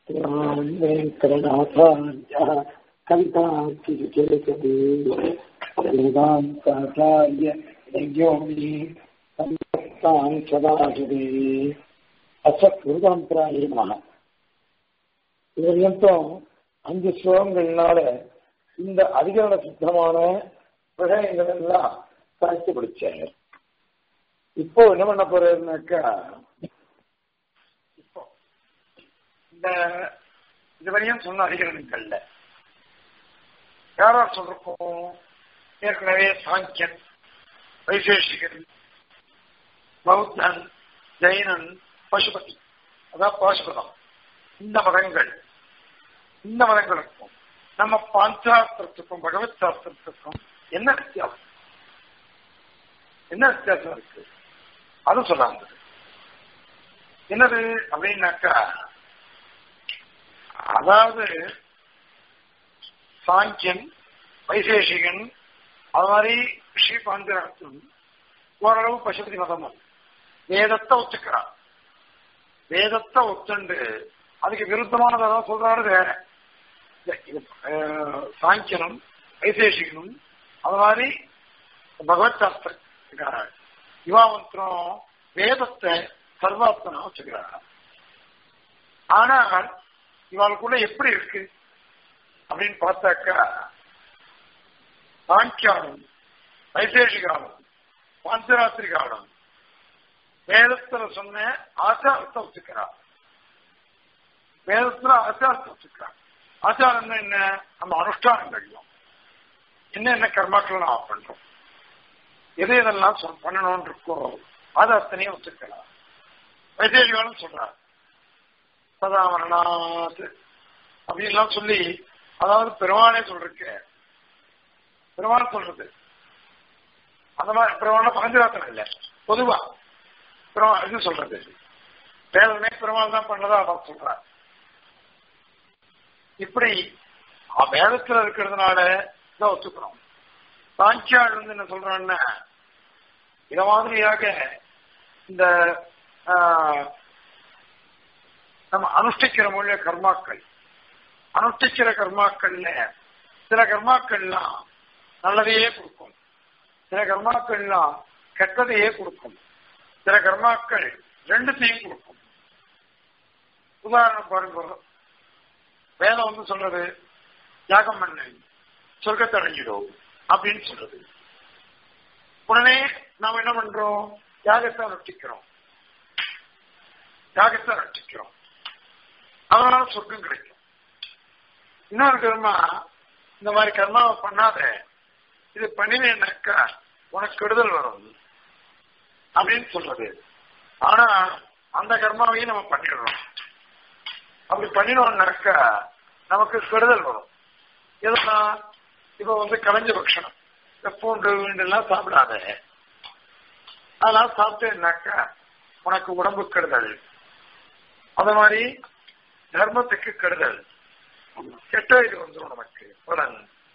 वेङ्कटनाथार्य कविताचिकेतते वेदान्ताचार्य यज्ञोमि संयुक्तां सदाशिवे அசத்ருதாந்திராய நமக இது வரையும் அஞ்சு ஸ்லோகங்கள்னால இந்த அதிகரண சித்தமான விஷயங்கள் எல்லாம் சாய்ச்சி பிடிச்சாங்க இப்போ என்ன பண்ண போறதுனாக்கா இப்போ இந்த இதுவரையும் சொன்ன அதிகரணங்கள்ல யாரா சொல்றோம் ஏற்கனவே சாங்கியன் வைசேஷிகன் பௌத்தன் ஜெயினன் பசுபதி அதான் பாசுபதம் இந்த மதங்கள் இந்த மதங்களுக்கும் நம்ம பாஞ்சாஸ்திரத்துக்கும் பகவத் சாஸ்திரத்துக்கும் என்ன வித்தியாசம் என்ன வித்தியாசம் இருக்கு அது சொல்லாங்க என்னது அப்படின்னாக்கா அதாவது சாங்கியன் வைசேஷிகன் அது மாதிரி ஸ்ரீ பாஞ்சராத்தும் ஓரளவு பசுபதி மதமும் வேதத்தை ஒத்துக்கிறான் வேதத்தை ஒத்துண்டு அதுக்கு விருத்தமானது அதான் சொல்றாரு வேற சாங்கியனும் வைசேஷிகனும் அது மாதிரி பகவத் சாஸ்திரக்காரர் இவா மந்திரம் வேதத்தை சர்வாத்மனா வச்சுக்கிறார் ஆனால் இவாளுக்குள்ள எப்படி இருக்கு அப்படின்னு பார்த்தாக்கா சாங்கியானும் வைசேஷிகாலும் பாஞ்சராத்திரிகாலும் வேதத்துல சொன்ன ஆச்சாரத்தை வச்சுக்கிறார் வேதத்துல ஆச்சாரத்தை வச்சுக்கிறார் ஆச்சாரம் என்ன நம்ம அனுஷ்டானங்கள்லாம் என்ன என்ன கர்மாக்கள் நாம் பண்றோம் எது எதெல்லாம் பண்ணணும்னு இருக்கோ அதை அத்தனையும் ஒத்துக்கலாம் வைசேஷிகாலும் சொல்றார் சதாமரணாத் அப்படின்லாம் சொல்லி அதாவது பெருமானே சொல்றக்கு பெருமாள் சொல்றது அந்த மாதிரி பெருமான பகஞ்சராத்திரம் இல்லை பொதுவா பெருமாள் இது சொல்றது வேதனை பெருமாள் தான் பண்ணதா அவர் சொல்றார் இப்படி வேதத்துல இருக்கிறதுனால தான் ஒத்துக்கிறோம் சாங்கியாள் வந்து என்ன சொல்றான்னா இத மாதிரியாக இந்த நம்ம அனுஷ்டிக்கிற மொழிய கர்மாக்கள் அனுஷ்டிக்கிற கர்மாக்கள்ல சில கர்மாக்கள்லாம் நல்லதையே கொடுக்கும் சில கர்மாக்கள்லாம் கெட்டதையே கொடுக்கும் சில கர்மாக்கள் ரெண்டுத்தையும் கொடுக்கும் உதாரணம் பாருங்க வேதம் வந்து சொல்றது யாகம் பண்ணு சொர்க்கத்தை அடைஞ்சிடும் அப்படின்னு சொல்றது உடனே நாம் என்ன பண்றோம் யாகத்தை அனுஷ்டிக்கிறோம் யாகத்தை அனுஷ்டிக்கிறோம் அதனால சொர்க்கம் கிடைக்கும் இன்னொரு கர்மா இந்த மாதிரி கர்மாவை பண்ணாத இது பண்ணினேன்னாக்கா உனக்கு கெடுதல் வரும் அப்படின்னு சொல்றது ஆனா அந்த கர்மாவையும் நம்ம பண்ணிடுறோம் அப்படி பண்ணினோம்னாக்கா நமக்கு கெடுதல் வரும் எதுனா இப்ப வந்து கலைஞ்ச பட்சணம் இந்த பூண்டு வீண்டெல்லாம் சாப்பிடாத அதெல்லாம் சாப்பிட்டேன்னாக்கா உனக்கு உடம்பு கெடுதல் அது மாதிரி தர்மத்துக்கு கெடுதல் கெட்ட இது வந்துடும் நமக்கு பலன்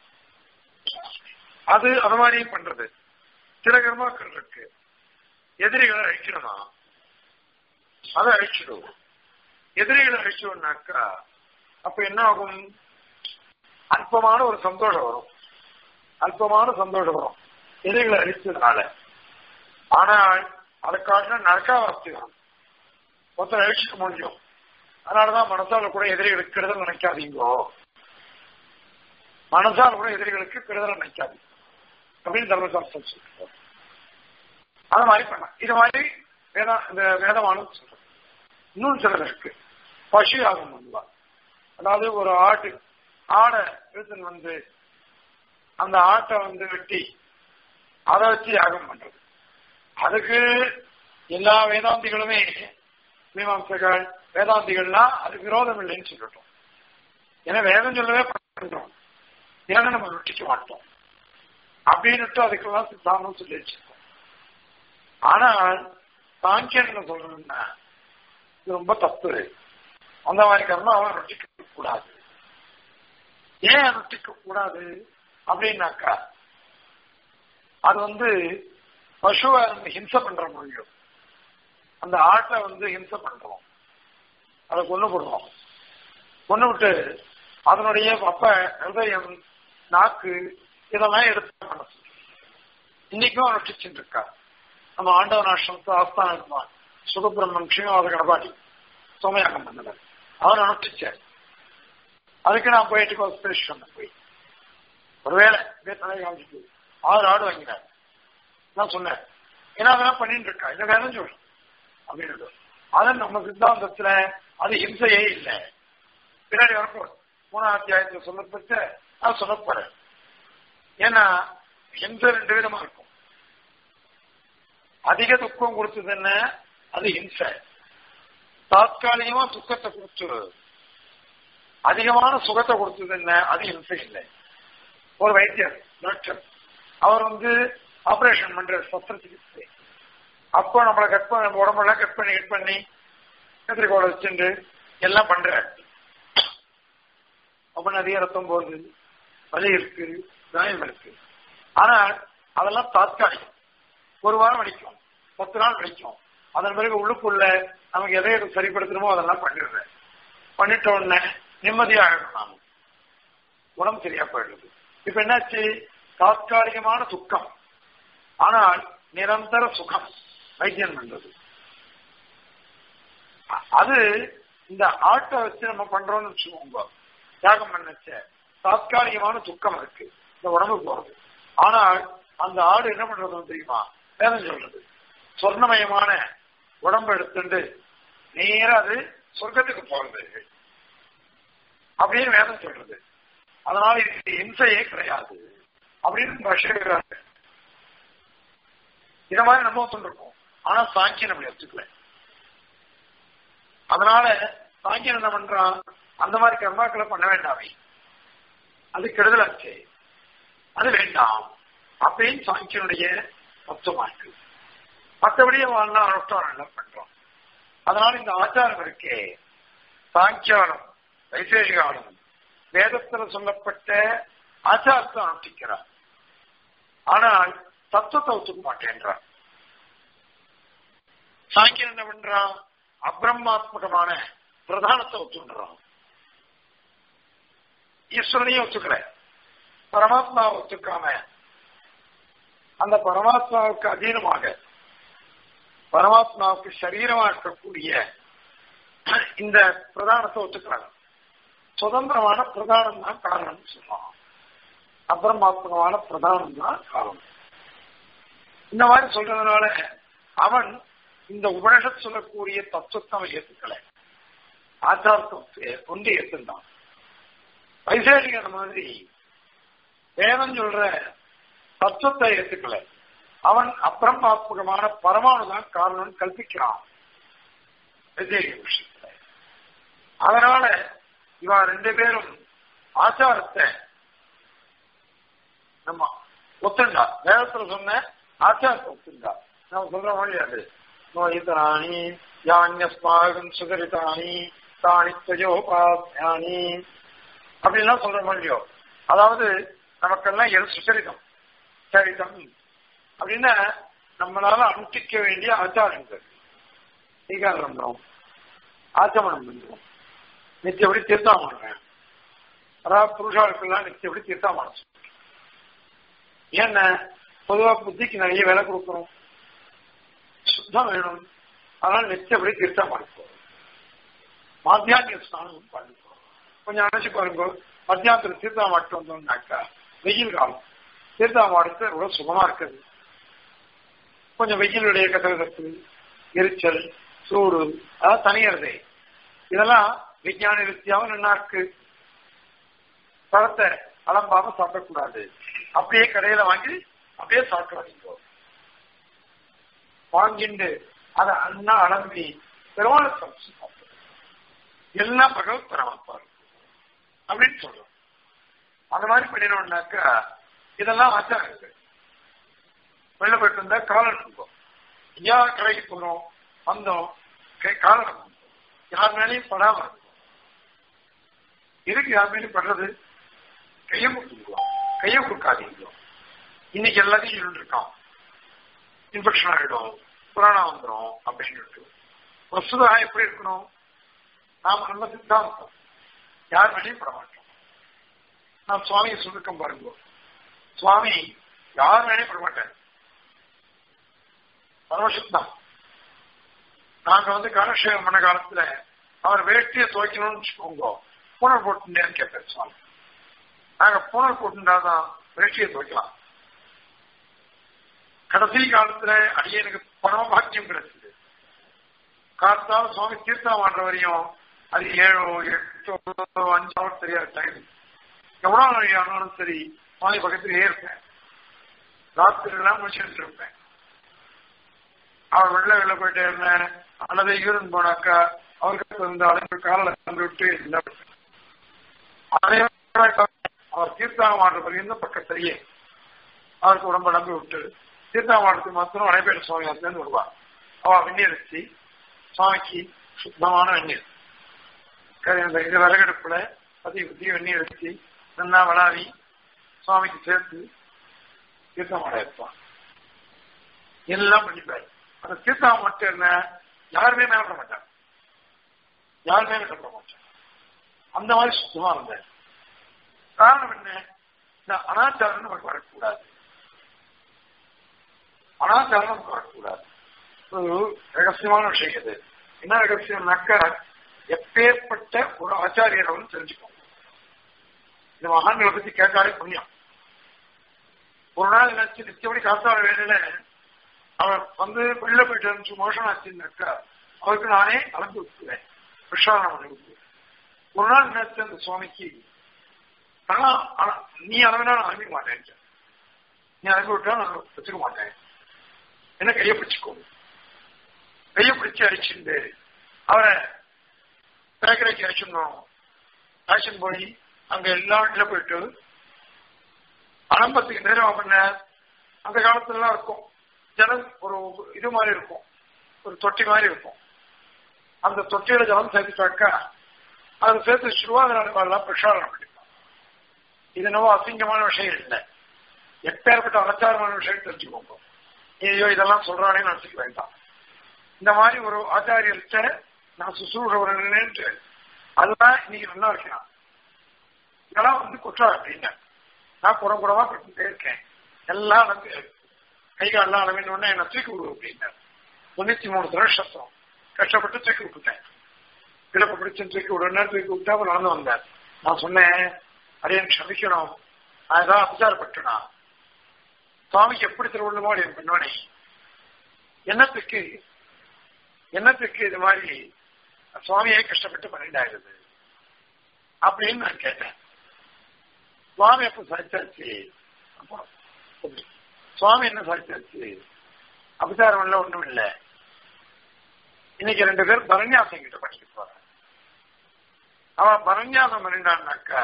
அது அது மாதிரியும் பண்றது சில கர்மாக்கள் இருக்கு எதிரிகளை அழிக்கணுமா அதை அழிச்சிடும் எதிரிகளை அழிச்சோம்னாக்கா அப்ப என்ன ஆகும் அல்பமான ஒரு சந்தோஷம் வரும் அல்பமான சந்தோஷம் வரும் எதிரிகளை அழிச்சதுனால ஆனால் அதுக்காக நரக்காவாஸ்தி வரும் ஒருத்தர் அழிச்சிக்க முடியும் அதனாலதான் மனசால கூட எதிரிகளுக்கு கெடுதல் நினைக்காதீங்கோ மனசால் கூட எதிரிகளுக்கு கெடுதல் நினைக்காதீங்க அப்படின்னு தர்மசாஸ்திரம் சொல்றோம் அது மாதிரி பண்ண இது மாதிரி வேதா இந்த வேதமானது சொல்றது இன்னும் சிலர் இருக்கு பசு யாகம் பண்ணுவா அதாவது ஒரு ஆட்டு ஆடை எடுத்துன்னு வந்து அந்த ஆட்டை வந்து வெட்டி அதை வச்சு யாகம் பண்றது அதுக்கு எல்லா வேதாந்திகளுமே மீமாம்சகள் வேதாந்திகள்லாம் அது விரோதம் இல்லைன்னு சொல்லட்டும் ஏன்னா வேதம் சொல்லவே பண்றோம் ஏன்னா நம்ம வெட்டிக்க மாட்டோம் அப்படின்னுட்டு அதுக்கெல்லாம் சித்தாந்தம் சொல்லி வச்சிருக்கோம் ஆனால் சாங்கியன் சொல்றதுன்னா இது ரொம்ப தப்பு அந்த மாதிரி கர்மா அவன் ரொட்டிக்க கூடாது ஏன் ரொட்டிக்க கூடாது அப்படின்னாக்கா அது வந்து பசுவை நம்ம ஹிம்சை பண்ற முடியும் அந்த ஆட்டை வந்து ஹிம்சை பண்றோம் அதை கொண்டு போடுறோம் கொண்டு விட்டு அதனுடைய அப்ப ஹிருதயம் நாக்கு இதெல்லாம் எடுத்து மனசு இன்னைக்கும் அனுஷ்டிச்சுட்டு இருக்கா நம்ம ஆண்டவன் ஆசிரமத்து ஆஸ்தான இருப்பான் சுகபிரம்மன் ஸ்ரீனிவாச கடபாடி சோமயாகம் பண்ணவர் அவர் அனுஷ்டிச்சார் அதுக்கு நான் போயிட்டு ஹாஸ்பிட்டல் சொன்னேன் போய் ஒருவேளை இதே தலை காமிச்சிட்டு ஆறு ஆடு வாங்கினார் நான் சொன்னேன் ஏன்னா அதெல்லாம் பண்ணிட்டு இருக்கா இந்த வேலை சொல்றேன் அப்படின்னு அது நம்ம சித்தாந்தத்துல அது ஹிம்சையே இல்லை பின்னாடி வரப்போம் மூணாம் அத்தியாயத்துல சொல்லப்பட்டு நான் சொல்ல போறேன் ஏன்னா ஹிம்சை ரெண்டு விதமா இருக்கும் அதிக துக்கம் கொடுத்தது என்ன அது ஹிம்சை தாத்காலிகமா துக்கத்தை கொடுத்து அதிகமான சுகத்தை கொடுத்தது என்ன அது ஹிம்சை இல்லை ஒரு வைத்தியர் டாக்டர் அவர் வந்து ஆபரேஷன் பண்ற சத்திர சிகிச்சை அப்போ நம்மளை கட் பண்ண நம்ம உடம்பெல்லாம் கட் பண்ணி கட் பண்ணி கத்திரிக்கோளை வச்சுட்டு எல்லாம் பண்றாரு அப்ப நிறைய ரத்தம் போகுது வலி இருக்கு காயம் இருக்கு ஆனா அதெல்லாம் தாத்காலிகம் ஒரு வாரம் வலிக்கும் பத்து நாள் வலிக்கும் அதன் பிறகு உள்ளுக்குள்ள நமக்கு எதை எதை சரிப்படுத்தணுமோ அதெல்லாம் பண்ணிடுறேன் பண்ணிட்ட உடனே நிம்மதியாகிடும் நாம உடம்பு சரியா போயிடுது இப்ப என்னாச்சு தாத்காலிகமான துக்கம் ஆனால் நிரந்தர சுகம் வைத்தியம் பண்றது அது இந்த ஆட்டை வச்சு நம்ம பண்றோம்னு வச்சுக்கோங்க தியாகம் பண்ணச்ச தாத்காலிகமான துக்கம் இருக்கு இந்த உடம்பு போறது ஆனால் அந்த ஆடு என்ன பண்றது தெரியுமா வேதம் சொல்றது சொர்ணமயமான உடம்பு எடுத்துட்டு நேரா அது சொர்க்கத்துக்கு போறது அப்படின்னு வேதம் சொல்றது அதனால இது இம்சையே கிடையாது அப்படின்னு பஷேகிறாங்க இத மாதிரி நம்ம சொல்லிருக்கோம் ஆனா சாங்கியன் அப்படி எடுத்துக்கல அதனால சாங்கியன் என்ன பண்றான் அந்த மாதிரி கர்மாக்களை பண்ண வேண்டாமே அது கெடுதலாச்சு அது வேண்டாம் அப்படின்னு சாங்கியனுடைய தத்துவமா இருக்கு மற்றபடியே வாழ்னா அனுஷ்டானம் பண்றோம் அதனால இந்த ஆச்சாரம் இருக்கே சாங்கியானம் வைசேஷிகானம் வேதத்தில் சொல்லப்பட்ட ஆச்சாரத்தை அனுஷ்டிக்கிறார் ஆனால் தத்துவத்தை ஒத்துக்க மாட்டேன்றான் சாங்கியன் என்ன பண்றான் அப்ரமாத்மகமான பிரதானத்தை ஒத்துன்றான் ஈஸ்வரனையும் ஒத்துக்கல பரமாத்மாவை ஒத்துக்காம அந்த பரமாத்மாவுக்கு அதீனமாக பரமாத்மாவுக்கு சரீரமா இருக்கக்கூடிய இந்த பிரதானத்தை ஒத்துக்கிறாங்க சுதந்திரமான பிரதானம் தான் காரணம் சொல்லுவான் அபரமாத்மகமான பிரதானம் தான் காரணம் இந்த மாதிரி சொல்றதுனால அவன் இந்த உபனிஷத் சொல்லக்கூடிய தத்துவத்தை அவன் ஏத்துக்கல ஆச்சாரத்தை கொண்டு ஏத்துந்தான் வைசேஷிகர் மாதிரி வேதம் சொல்ற தத்துவத்தை ஏத்துக்கல அவன் அப்பிரமாத்மகமான பரமானு தான் காரணம் கல்பிக்கிறான் வைசேஷிக விஷயத்துல அதனால இவா ரெண்டு பேரும் ஆச்சாரத்தை நம்ம ஒத்துண்டா வேதத்துல சொன்ன ஆச்சாரத்தை ஒத்துண்டா நம்ம சொல்ற மாதிரி அது நோயிதானி யானியஸ்மாகம் சுகரிதானி தானி துவயோபாத்தியானி அப்படின்லாம் சொல்ற மாதிரியோ அதாவது நமக்கெல்லாம் எது சுச்சரிதம் சரிதம் அப்படின்னா நம்மளால அனுஷ்டிக்க வேண்டிய ஆச்சாரங்கள் ஸ்ரீகாரம் பண்றோம் ஆச்சமனம் பண்றோம் நித்தியபடி தீர்த்தம் பண்றேன் அதாவது புருஷாளுக்கெல்லாம் நித்தியபடி தீர்த்தம் பண்ண ஏன்னா பொதுவா புத்திக்கு நிறைய வேலை கொடுக்கணும் சுத்தம் வேணும் அதனால நிச்சயப்படி தீர்த்தம் பண்ணிப்போம் மாத்தியானிய ஸ்நானம் பண்ணிப்போம் கொஞ்சம் நினைச்சு பாருங்க மத்தியானத்துல தீர்த்தம் மாட்டு வந்தோம்னாக்கா வெயில் காலம் தீர்த்தம் மாடுறது ரொம்ப சுகமா இருக்குது கொஞ்சம் வெயிலுடைய கதகத்து எரிச்சல் சூடு அதாவது தனியறதே இதெல்லாம் விஞ்ஞான ரீதியாவும் நல்லா இருக்கு பழத்தை அலம்பாம சாப்பிடக்கூடாது அப்படியே கடையில வாங்கி அப்படியே சாப்பிட்டு வரீங்க வாங்கிண்டு அதை அண்ணா அலம்பி பெருமாள் சமைச்சு சாப்பிடுறது எல்லாம் பகவத் பரமாத்மா அப்படின்னு சொல்றோம் அந்த மாதிரி பண்ணினோம்னாக்கா இதெல்லாம் ஆச்சாரங்கள் வெளில போயிட்டு இருந்தா காலம் இருக்கும் ஐயா கடைக்கு போனோம் வந்தோம் காலம் யார் மேலேயும் படாம இருக்கும் எதுக்கு யார் மேலேயும் படுறது கையை கொடுத்துருவோம் கையை கொடுக்காதீங்க இன்னைக்கு எல்லாத்தையும் இருக்கான் இன்ஃபெக்ஷன் ஆகிடும் புராணா வந்துடும் அப்படின்னு வசுதா எப்படி இருக்கணும் நாம நம்ம சித்தாந்தம் யார் மேலேயும் பட மாட்டோம் நான் சுவாமியை சொல்லிருக்கேன் பாருங்க சுவாமி யார் மேலேயும் பட மாட்டார் பரமசுத்தம் நாங்க வந்து காலக்ஷேபம் பண்ண காலத்துல அவர் வேட்டியை துவைக்கணும்னு வச்சுக்கோங்க பூனல் போட்டுட்டேன்னு கேட்பார் சுவாமி நாங்க பூனல் போட்டுட்டாதான் வேட்டியை துவைக்கலாம் கடைசி காலத்துல அடியனுக்கு பரம பாக்கியம் கிடைச்சது காத்தால சுவாமி தீர்த்தம் ஆடுற வரையும் அது ஏழோ எட்டோ அஞ்சு அவர் தெரியாது டைம் எவ்வளவு நாள் ஆனாலும் சரி சுவாமி பக்கத்திலேயே இருப்பேன் ராத்திரி எல்லாம் முடிச்சுட்டு இருப்பேன் அவர் வெள்ள வெளில போயிட்டே இருந்தேன் அல்லது யூரின் போனாக்கா அவருக்கு இருந்த அளவு காலில் தந்து விட்டு இருந்தேன் அதே அவர் தீர்த்தம் ஆடுற வரையும் பக்கத்திலேயே அவருக்கு உடம்பு நம்பி விட்டு தீர்த்தாமாடத்துக்கு மாத்திரம் வடைபேட்ட சுவாமி அதுலேருந்து வருவார் அவ வெந்நீர் வச்சு சுவாமிக்கு சுத்தமான வெந்நீர் இந்த இது விறகடுப்புல பத்தி பத்தி வெந்நீர் வச்சு நல்லா வளாவி சுவாமிக்கு சேர்த்து தீர்த்தமாட இருப்பான் எல்லாம் பண்ணிப்பாரு அந்த தீர்த்தம் மட்டும் என்ன யாருமே மேல பண்ண மாட்டாங்க யாருமே மேல பண்ண மாட்டாங்க அந்த மாதிரி சுத்தமா இருந்தார் காரணம் என்ன இந்த அனாச்சாரம் நமக்கு வரக்கூடாது அனாச்சாரம் வரக்கூடாது ஒரு ரகசியமான விஷயம் இது என்ன ரகசியம்னாக்க எப்பேற்பட்ட ஒரு ஆச்சாரியரை வந்து தெரிஞ்சுக்கோங்க இந்த மகான்களை பத்தி கேட்டாலே புண்ணியம் ஒரு நாள் நினைச்சு நிச்சயப்படி காத்தாட வேலையில அவர் வந்து வெளில போயிட்டு இருந்துச்சு மோஷம் ஆச்சுன்னாக்கா அவருக்கு நானே அளந்து விட்டுவேன் விஷாரணம் பண்ணி விட்டுவேன் ஒரு நாள் நினைச்ச அந்த சுவாமிக்கு ஆனா நீ அளவினா நான் அனுப்பி மாட்டேன் நீ அனுப்பி விட்டா நான் வச்சுக்க மாட்டேன் என்ன கையை பிடிச்சுக்கோ கையை பிடிச்சு அடிச்சுட்டு அவரை பேக்கரைக்கு அடிச்சிடணும் அடிச்சுன்னு போய் அங்க எல்லா இடத்துல போயிட்டு ஆரம்பத்துக்கு நேரம் பண்ண அந்த காலத்துலலாம் இருக்கும் ஜலம் ஒரு இது மாதிரி இருக்கும் ஒரு தொட்டி மாதிரி இருக்கும் அந்த தொட்டியில ஜலம் சேர்த்துட்டாக்கா அதை சேர்த்து வச்சுருவா அதனால பிரசாரணம் பண்ணிப்பான் இது என்னவோ அசிங்கமான விஷயம் இல்லை எப்பேற்பட்ட அலச்சாரமான விஷயம் தெரிஞ்சுக்கோங்க ஐயோ இதெல்லாம் சொல்றானே நினைச்சுக்க வேண்டாம் இந்த மாதிரி ஒரு ஆச்சாரியர்கிட்ட நான் சுசூடுறவர்களேன்ட்டு அதுதான் இன்னைக்கு நல்லா இருக்கலாம் இதெல்லாம் வந்து குற்றம் அப்படின்னு நான் குடம் குடமா பண்ணிட்டே இருக்கேன் எல்லாம் வந்து கை காலெல்லாம் அளவின்னு என்ன தூக்கி விடு அப்படின்னாரு தொண்ணூத்தி மூணு திருஷத்தம் கஷ்டப்பட்டு தூக்கி விட்டுட்டேன் கிடப்பு பிடிச்சு தூக்கி விடுறேன் தூக்கி விட்டா அவர் நடந்து வந்தார் நான் சொன்னேன் அடையன் க்ஷமிக்கணும் நான் ஏதாவது அபிச்சாரப்பட்டனா சுவாமிக்கு எப்படி திருவள்ளுமோ என் பெண்ணோனே என்னத்துக்கு என்னத்துக்கு இது மாதிரி சுவாமியே கஷ்டப்பட்டு பண்ணிட்டாயிருது அப்படின்னு நான் கேட்டேன் சுவாமி எப்ப சாய்ச்சாச்சு அப்போ சுவாமி என்ன சாய்ச்சாச்சு அபிச்சாரம் இல்லை ஒண்ணும் இல்லை இன்னைக்கு ரெண்டு பேர் பரண்யாசம் கிட்ட படிக்க போறேன் அவன் பரண்யாசம் பண்ணிட்டான்னாக்கா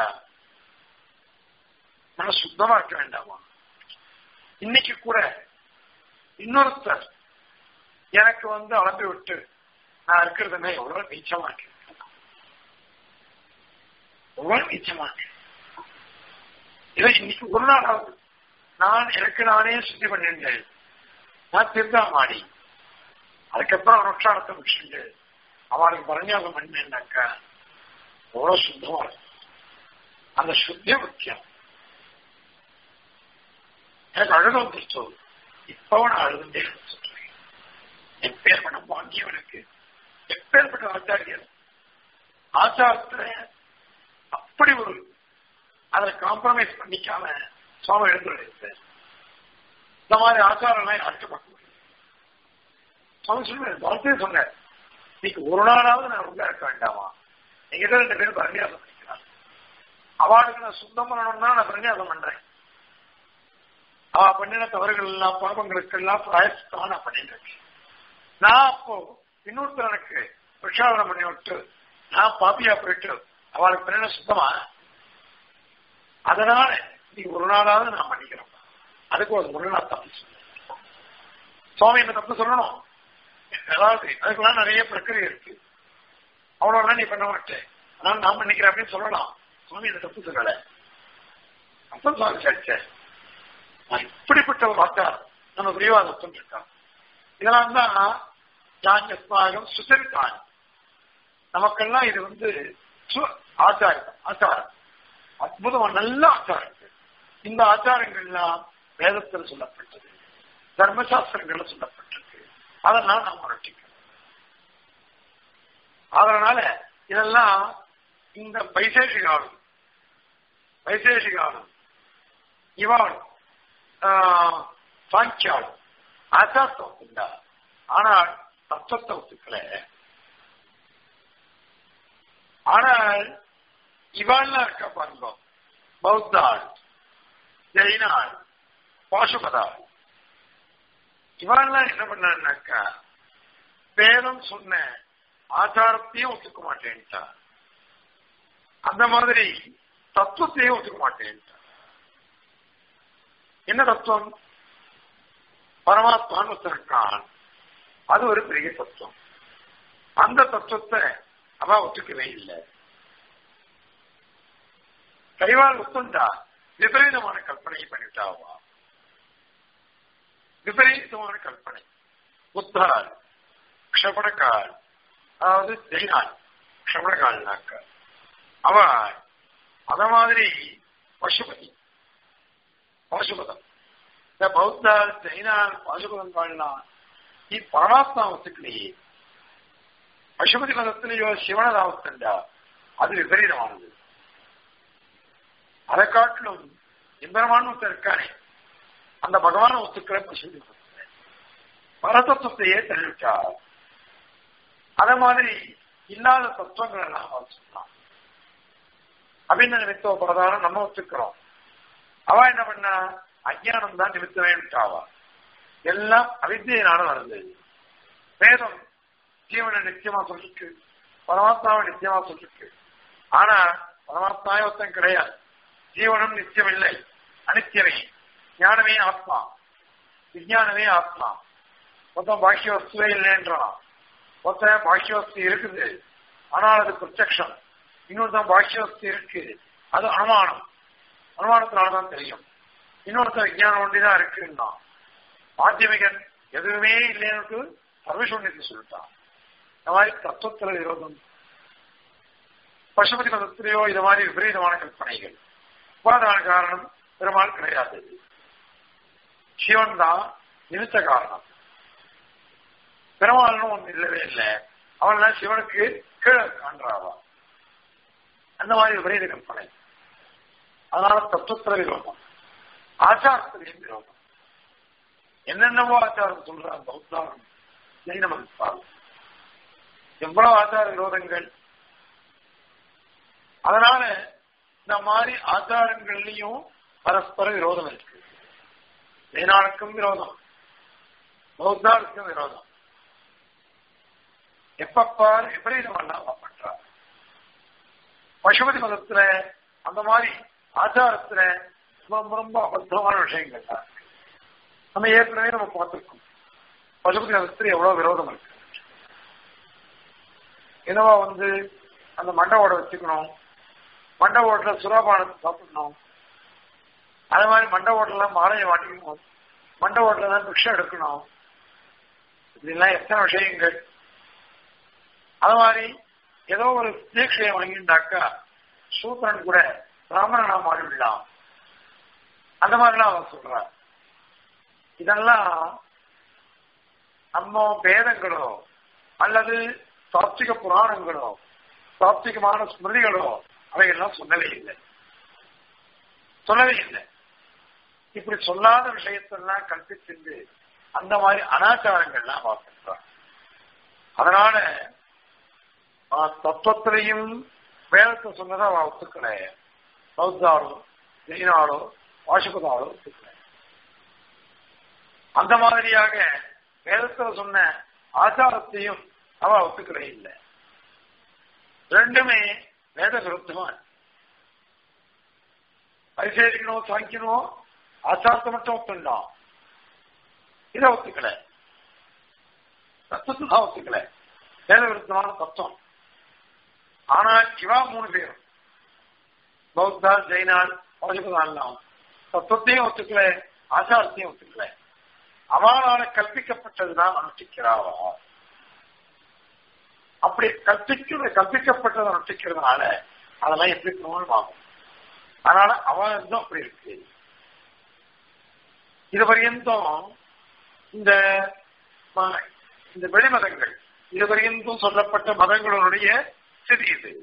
நான் சுத்தமா இருக்க வேண்டாமா இன்னைக்கு கூட இன்னொருத்தர் எனக்கு வந்து அளந்து விட்டு நான் இருக்கிறதுமே எவ்வளவு நீச்சமா இருக்கேன் எவ்வளவு நீச்சமா இருக்கேன் இதை இன்னைக்கு ஒரு நாளாவது நான் எனக்கு நானே சுத்தி பண்ணிருந்தேன் நான் திருந்தாமாடி அதுக்கப்புறம் அனுஷ்டானத்தை முடிச்சுட்டு அவனுக்கு பரஞ்சாசம் பண்ணேன்னாக்கா எவ்வளவு சுத்தமா இருக்கும் அந்த சுத்தி முக்கியம் எனக்கு அழுக வந்துருச்சோ இப்பவும் நான் அழுதுண்டே சொல்றேன் எப்பேற்பட்ட பாக்கியம் எனக்கு எப்பேற்பட்ட ஆச்சாரியர் ஆச்சாரத்துல அப்படி ஒரு அதை காம்ப்ரமைஸ் பண்ணிக்காம சுவாமி எழுந்துள்ளார் இந்த மாதிரி ஆச்சாரம்லாம் யாருக்கு பார்க்க முடியும் சுவாமி சொல்லுவேன் வார்த்தையே சொன்னார் இன்னைக்கு ஒரு நாளாவது நான் உள்ள இருக்க வேண்டாமா எங்கிட்ட ரெண்டு பேரும் பரநியாசம் பண்ணிக்கிறான் அவளுக்கு நான் சுத்தம் பண்ணணும்னா நான் பரநியாசம் பண்றேன் அவ பண்ணின தவறுகள் எல்லாம் பாபங்களுக்கு எல்லாம் பிராயசித்தமா நான் பண்ணிட்டு இருக்கேன் நான் அப்போ இன்னொருத்தர் எனக்கு பிரச்சாரணம் பண்ணி விட்டு நான் பாப்பியா போயிட்டு அவளுக்கு பண்ணின சுத்தமா அதனால நீ ஒரு நாளாவது நான் பண்ணிக்கிறேன் அதுக்கு ஒரு முறை நான் தப்பு சொல்லுவேன் சுவாமி என்ன தப்பு சொல்லணும் அதாவது அதுக்கெல்லாம் நிறைய பிரக்கிரியை இருக்கு அவ்வளவுலாம் நீ பண்ண மாட்டேன் அதனால நான் பண்ணிக்கிறேன் அப்படின்னு சொல்லலாம் சுவாமி என்ன தப்பு சொல்லல அப்ப சுவாமி சாச்சேன் இப்படிப்பட்ட ஒரு வார்த்தை நம்ம பிரிவாதத்தம் இருக்கான் இதெல்லாம் தான் யாஞ்சஸ்மாகம் சுசரித்தான் நமக்கெல்லாம் இது வந்து சு- ஆச்சாரம் ஆச்சாரம் அற்புதமான நல்ல ஆச்சாரங்கள் இந்த ஆச்சாரங்கள்லாம் வேதத்தில் சொல்லப்பட்டது தர்மசாஸ்திரங்கள்ல சொல்லப்பட்டிருக்கு அதெல்லாம் நாம் முரட்டிக்கணும் அதனால இதெல்லாம் இந்த வைசேஷிகாலும் வைசேஷிகாலும் இவாளும் சாங்கியாளும் ஆச்சாரத்தை ஒத்துண்டா ஆனால் தத்துவத்தை ஒத்துக்கல ஆனால் இவாள்லாம் இருக்கா பாருங்க பௌத்தாள் ஜெயினாள் பாசுபதாள் இவாள்லாம் என்ன பண்ணான்னாக்கா வேதம் சொன்ன ஆச்சாரத்தையும் ஒத்துக்க மாட்டேன்ட்டா அந்த மாதிரி தத்துவத்தையும் ஒத்துக்க மாட்டேன்ட்டா என்ன தத்துவம் பரமாத்மான்னு ஒருத்தன் இருக்கான் அது ஒரு பெரிய தத்துவம் அந்த தத்துவத்தை அவ ஒத்துக்கவே இல்லை கைவால் ஒத்துண்டா விபரீதமான கற்பனை பண்ணிட்டாவா விபரீதமான கல்பனை புத்தாள் க்ஷபணக்கால் அதாவது ஜெயினாள் க்ஷபணக்கால்னாக்க அவ அத மாதிரி பசுபதி பாசுபதம் இந்த பௌத்தால் ஜெயினால் பாசுபதம் காணலாம் ಈ ಪರಮಾತ್ಮ ಒತ್ತುಕಳೆಯೇ ಪಶುಪತಿ ಮதத்திலேயோ சிவனத அவத்தண்டா அது விபரீதமானது அதை காட்டிலும் எம்பெருமான் ஒருத்தர் இருக்கானே அந்த பகவான ஒத்துக்கிற பசுபதி மதத்துல பரதத்துவத்தையே தெரிவித்தார் அத மாதிரி இல்லாத தத்துவங்கள் எல்லாம் அவர் சொன்னான் அபிந நிமித்தோ பிரதானம் நம்ம ஒத்துக்கிறோம் அவ என்ன பண்ணா அஜ்ஞானம் தான் நிமித்தமே விட்டாவா எல்லாம் அவித்தியினால நடந்தது வேதம் ஜீவனை நிச்சயமா சொல்லிருக்கு பரமாத்மாவை நிச்சயமா சொல்லிருக்கு ஆனா பரமாத்மாவே ஒருத்தன் கிடையாது ஜீவனம் நிச்சயம் இல்லை அனித்தியமே ஞானமே ஆத்மா விஞ்ஞானமே ஆத்மா மொத்தம் பாக்கிய வஸ்துவே இல்லைன்றான் மொத்தம் பாக்கிய வஸ்து இருக்குது ஆனால் அது பிரத்யக்ஷம் இன்னொருத்தன் பாக்கிய வஸ்து இருக்கு அது அனுமானம் அனுமானத்தினாலதான் தெரியும் இன்னொருத்தன் விஞ்ஞானம் ஒண்டிதான் இருக்குன்னா மாத்தியமிகன் எதுவுமே இல்லைன்னு சர்வசூன்யத்தை சொல்லிட்டான் இந்த மாதிரி தத்துவத்துல விரோதம் பசுபதி மதத்திலேயோ இது மாதிரி விபரீதமான கற்பனைகள் உபாதான காரணம் பெருமாள் கிடையாது சிவன் தான் நிமித்த காரணம் பெருமாள்னு ஒண்ணு இல்லவே இல்லை அவன்லாம் சிவனுக்கு கீழே காண்றாவா அந்த மாதிரி விபரீத கற்பனை அதனால தத்துவத்துல விரோதம் ஆச்சாரத்திலையும் விரோதம் என்னென்னவோ ஆச்சாரம் சொல்றாங்க பௌத்தாரம் ஜெயின மதிப்பால் எவ்வளவு ஆச்சார விரோதங்கள் அதனால இந்த மாதிரி ஆச்சாரங்கள்லயும் பரஸ்பர விரோதம் இருக்கு ஜெயினாளுக்கும் விரோதம் பௌத்தாளுக்கும் விரோதம் எப்பப்பார் விபரீதம் எல்லாம் பண்றார் பசுபதி மதத்துல அந்த மாதிரி ஆச்சாரத்துல ரொம்ப ரொம்ப அபத்தமான விஷயங்கள் தான் இருக்கு. நம்ம ஏற்கனவே நம்ம பார்த்திருக்கோம் பசுபதி மதத்துல எவ்வளவு விரோதம் இருக்கு என்னவா வந்து அந்த மண்டை ஓட வச்சுக்கணும் மண்டை ஓட்டுல சுறாபானத்தை சாப்பிடணும் அது மாதிரி மண்டை ஓட்டலாம் மாலையை வாட்டிக்கணும் மண்டை ஓட்டுல தான் பிக்ஷை எடுக்கணும் இதெல்லாம் எத்தனை விஷயங்கள் அது மாதிரி ஏதோ ஒரு தீட்சையை வாங்கிட்டாக்கா சூத்திரன் கூட பிராமணனா மாறிவிடலாம் அந்த மாதிரிலாம் அவன் சொல்றார் இதெல்லாம் நம்ம வேதங்களோ அல்லது சாத்விக புராணங்களோ சாத்விகமான ஸ்மிருதிகளோ அவைகள்லாம் சொல்லவே இல்லை சொல்லவே இல்லை இப்படி சொல்லாத விஷயத்தெல்லாம் கற்பித்து அந்த மாதிரி அனாச்சாரங்கள்லாம் பார்க்கின்றார் அதனால ஆஹ், தத்துவத்திலையும் வேதத்தை சொன்னதை அவ ஒத்துக்கல பௌத்தாளோ ஜெயினாலோ வாசுபதாலோ ஒத்துக்கல அந்த மாதிரியாக வேதத்துல சொன்ன ஆச்சாரத்தையும் அவ ஒத்துக்கவே இல்லை ரெண்டுமே வேத விருத்தமா பரிசேரிக்கணும் சாங்கிக்கணும் ஆச்சாரத்தை மட்டும் ஒத்துண்டான் இதை ஒத்துக்கல தத்துவத்தை தான் ஒத்துக்கல வேத விருத்தமான தத்துவம் ஆனால் இவா மூணு பேரும் பௌத்தா ஜெயினால் வாஜபதாலாம் தத்துவத்தையும் ஒத்துக்கல ஆச்சாரத்தையும் ஒத்துக்கல அவளால கற்பிக்கப்பட்டதுதான் அனுஷ்டிக்கிறாவா அப்படி கற்பிக்கிறது கற்பிக்கப்பட்டதை நொட்டிக்கிறதுனால அதெல்லாம் எப்படி பிரமாணம் ஆகும் அதனால அவன் அப்படி இருக்கு இது பரியந்தம் இந்த ம- இந்த வெளிமதங்கள் இது பரியந்தம் சொல்லப்பட்ட மதங்களுடைய ஸ்திதி இது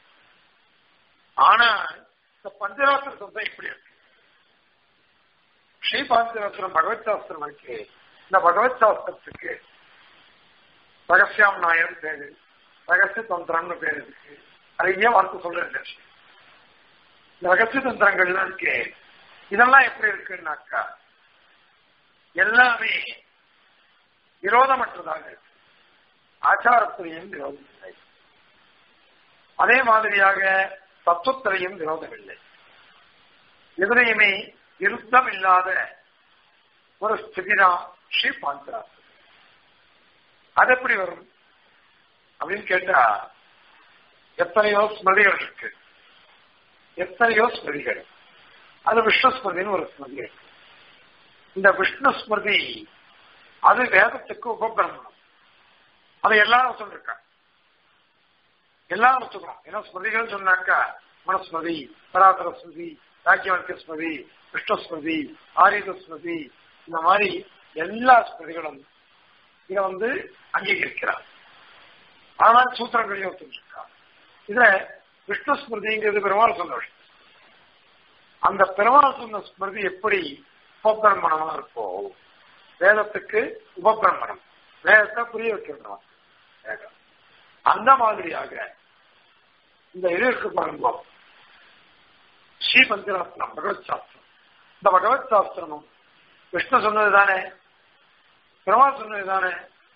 ஆனா இந்த பஞ்சராத்திர சப்தம் இப்படி இருக்கு ஸ்ரீபாஞ்சராத்திரம் பகவத் சாஸ்திரம் இருக்கு இந்த பகவத் சாஸ்திரத்துக்கு ரகசியம் நாயர் பேரு ரகசிய தந்திரம்னு பேரு இருக்கு நிறைய வார்த்தை சொல்றேன் இந்த ரகசிய தந்திரங்கள்லாம் இருக்கு இதெல்லாம் எப்படி இருக்குன்னாக்கா எல்லாமே விரோதமற்றதாக இருக்கு ஆச்சாரத்திலையும் விரோதம் இல்லை அதே மாதிரியாக தத்துவத்திலையும் விரோதம் இல்லை எதிரையுமே விருத்தம் இல்லாத ஒரு ஸ்திதிதான் ஸ்ரீ பாஞ்சராத்திரம் அது எப்படி வரும் அப்படின்னு கேட்டா எத்தனையோ ஸ்மிருதிகள் இருக்கு எத்தனையோ ஸ்மிருதிகள் அது விஷ்ணு ஸ்மிருதின்னு ஒரு ஸ்மிருதி இருக்கு இந்த விஷ்ணு ஸ்மிருதி அது வேதத்துக்கு உபபிரமணம் அதை எல்லாரும் சொல்லிருக்காங்க எல்லாரும் ஒத்துக்கிறோம் ஏன்னா ஸ்மிருதிகள் சொன்னாக்கா மனஸ்மிருதி பராதர ஸ்மிருதி ராக்கியவர்க்க ஸ்மிருதி விஷ்ணு ஸ்மிருதி ஆரியத ஸ்மிருதி இந்த மாதிரி எல்லா ஸ்மிருதிகளும் இதை வந்து அங்கீகரிக்கிறார் ஆனால் சூத்திரங்களையும் ஒத்துருக்காங்க இதுல விஷ்ணு ஸ்மிருதிங்கிறது பெருமாள் சொன்ன விஷயம் அந்த பெருமாள் சொன்ன ஸ்மிருதி எப்படி உபபிரமணமா இருக்கோ வேதத்துக்கு உபபிரமணம் வேதத்தை புரிய வைக்கிறோம் வேதம் அந்த மாதிரியாக இந்த இது இருக்கு பாருங்க ஸ்ரீ பஞ்சராத்திரம் பகவத் சாஸ்திரம் இந்த பகவத் சாஸ்திரமும் விஷ்ணு சொன்னது தானே பெருமாள் சொன்னது தானே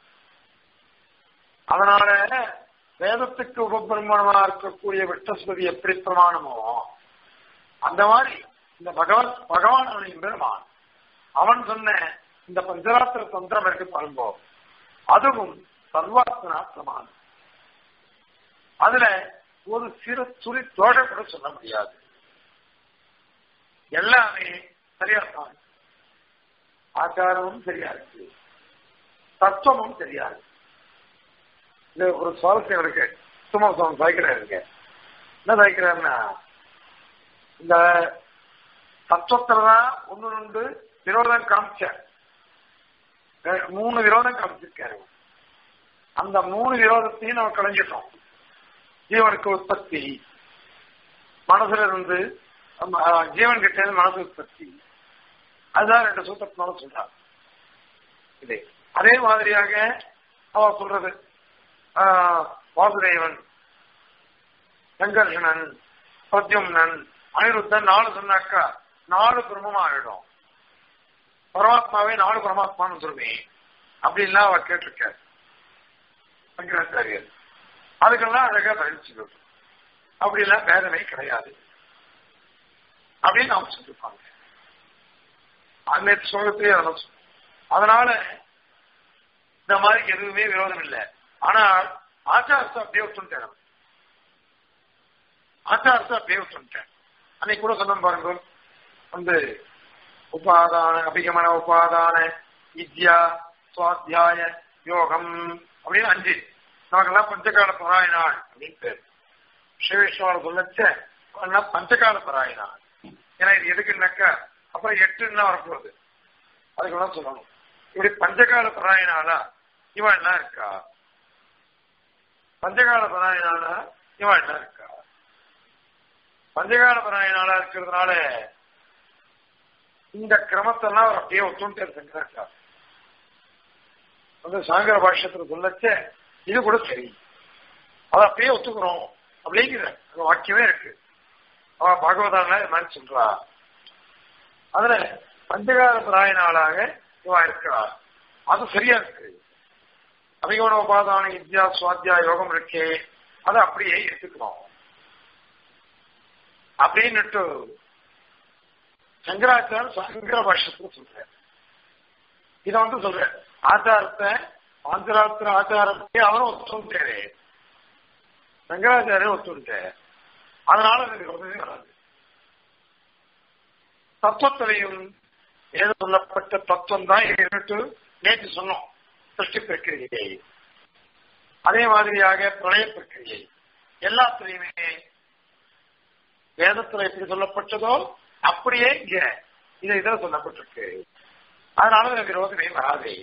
அதனால வேதத்துக்கு உபபிரமணமா இருக்கக்கூடிய விஷ்ணஸ்மதி எப்படி பிரமாணமோ அந்த மாதிரி இந்த பகவத் பகவான் அவனின் பெருமான் அவன் சொன்ன இந்த பஞ்சராத்திர தந்திரம் இருக்கு பாருங்கோ அதுவும் சர்வாத்மனா பிரமாணம் அதுல ஒரு சிறு துளி தோஷம் கூட சொல்ல முடியாது எல்லாமே சரியா தான் ஆச்சாரமும் சரியா இருக்கு தத்துவமும் சரியா இருக்கு இது ஒரு சுவாரஸ்யம் இருக்கு சும்மா சுவாமி சாய்க்கிறாருங்க என்ன சாய்க்கிறாருன்னா இந்த தத்துவத்துலதான் ஒன்னு ரெண்டு விரோதம் காமிச்ச மூணு விரோதம் காமிச்சிருக்காரு அந்த மூணு விரோதத்தையும் நம்ம கலைஞ்சிட்டோம் ஜீவனுக்கு உற்பத்தி மனசுல இருந்து ஜீவன் கிட்ட இருந்து மனசு உற்பத்தி அதுதான் ரெண்டு சூத்திரத்தினால சொல்றார் இது அதே மாதிரியாக அவ சொல்றது வாசுதேவன் சங்கர்ஷணன் பிரத்யும்னன் அனிருத்தன் நாலு சொன்னாக்கா நாலு பிரம்மமா ஆயிடும் பரமாத்மாவே நாலு பரமாத்மான்னு சொல்லுவேன் அப்படின்லாம் அவர் கேட்டிருக்கார் சங்கராச்சாரியர் அதுக்கெல்லாம் அழகா பதில் அப்படிலாம் வேதனை கிடையாது அப்படின்னு அவங்க சொல்லிருப்பாங்க அந்த சோகத்திலே அதெல்லாம் அதனால இந்த மாதிரி எதுவுமே விரோதம் இல்லை ஆனால் ஆச்சாரத்தை அப்படியே விட்டுட்டேன் ஆச்சாரத்தை அப்படியே விட்டுட்டேன் அன்னைக்கு கூட சொன்ன பாருங்க வந்து உபாதான அபிகமன உபாதான வித்யா சுவாத்தியாய யோகம் அப்படின்னு அஞ்சு நமக்கெல்லாம் பஞ்சகால பராயணாள் அப்படின்னு பேர் ஸ்ரீவிஷ்ணவால சொல்லச்ச பஞ்சகால பராயணாள் ஏன்னா இது எதுக்குன்னாக்கா அப்புறம் எட்டுன்னா வரப்போகுது அதுக்கெல்லாம் சொல்லணும் இப்படி பஞ்சகால பராயணாலா இவன் என்ன இருக்கா பஞ்சகால பராயணாலா இவன் என்ன இருக்கா பஞ்சகால பராயணாலா இருக்கிறதுனால இந்த கிரமத்தெல்லாம் அவர் அப்படியே ஒத்துண்டு சங்கராச்சா வந்து சாங்கர பாஷ்யத்துல சொல்லச்ச இது கூட சரி அதை அப்படியே ஒத்துக்கிறோம் அப்படிங்கிற அந்த வாக்கியமே இருக்கு அவ பாகவதான இது மாதிரி சொல்றா அதுல பஞ்சகால பிராயனாளாக இவா இருக்கிறா அது சரியா இருக்கு அபிகவன உபாதான வித்யா சுவாத்தியா யோகம் இருக்கே அதை அப்படியே எடுத்துக்கிறோம் அப்படின்னுட்டு சங்கராச்சாரம் சங்கர பாஷ்யத்துல சொல்ற இத வந்து சொல்ற ஆச்சாரத்தை ஆந்திராத்திர ஆச்சாரத்தை அவரும் ஒத்துட்டாரு சங்கராச்சாரியம் ஒத்துட்டார் அதனால எனக்கு உதவி வராது தத்துவத்திலையும் ஏதோ சொல்லப்பட்ட தத்துவம் தான் நேற்று சொன்னோம் சிருஷ்டி பிரக்கிரியை அதே மாதிரியாக பிரளய பிரக்கிரியை எல்லாத்திலையுமே வேதத்துல எப்படி சொல்லப்பட்டதோ அப்படியே இங்க இது இதுல சொல்லப்பட்டிருக்கு அதனால எனக்கு விரோதமே வராதே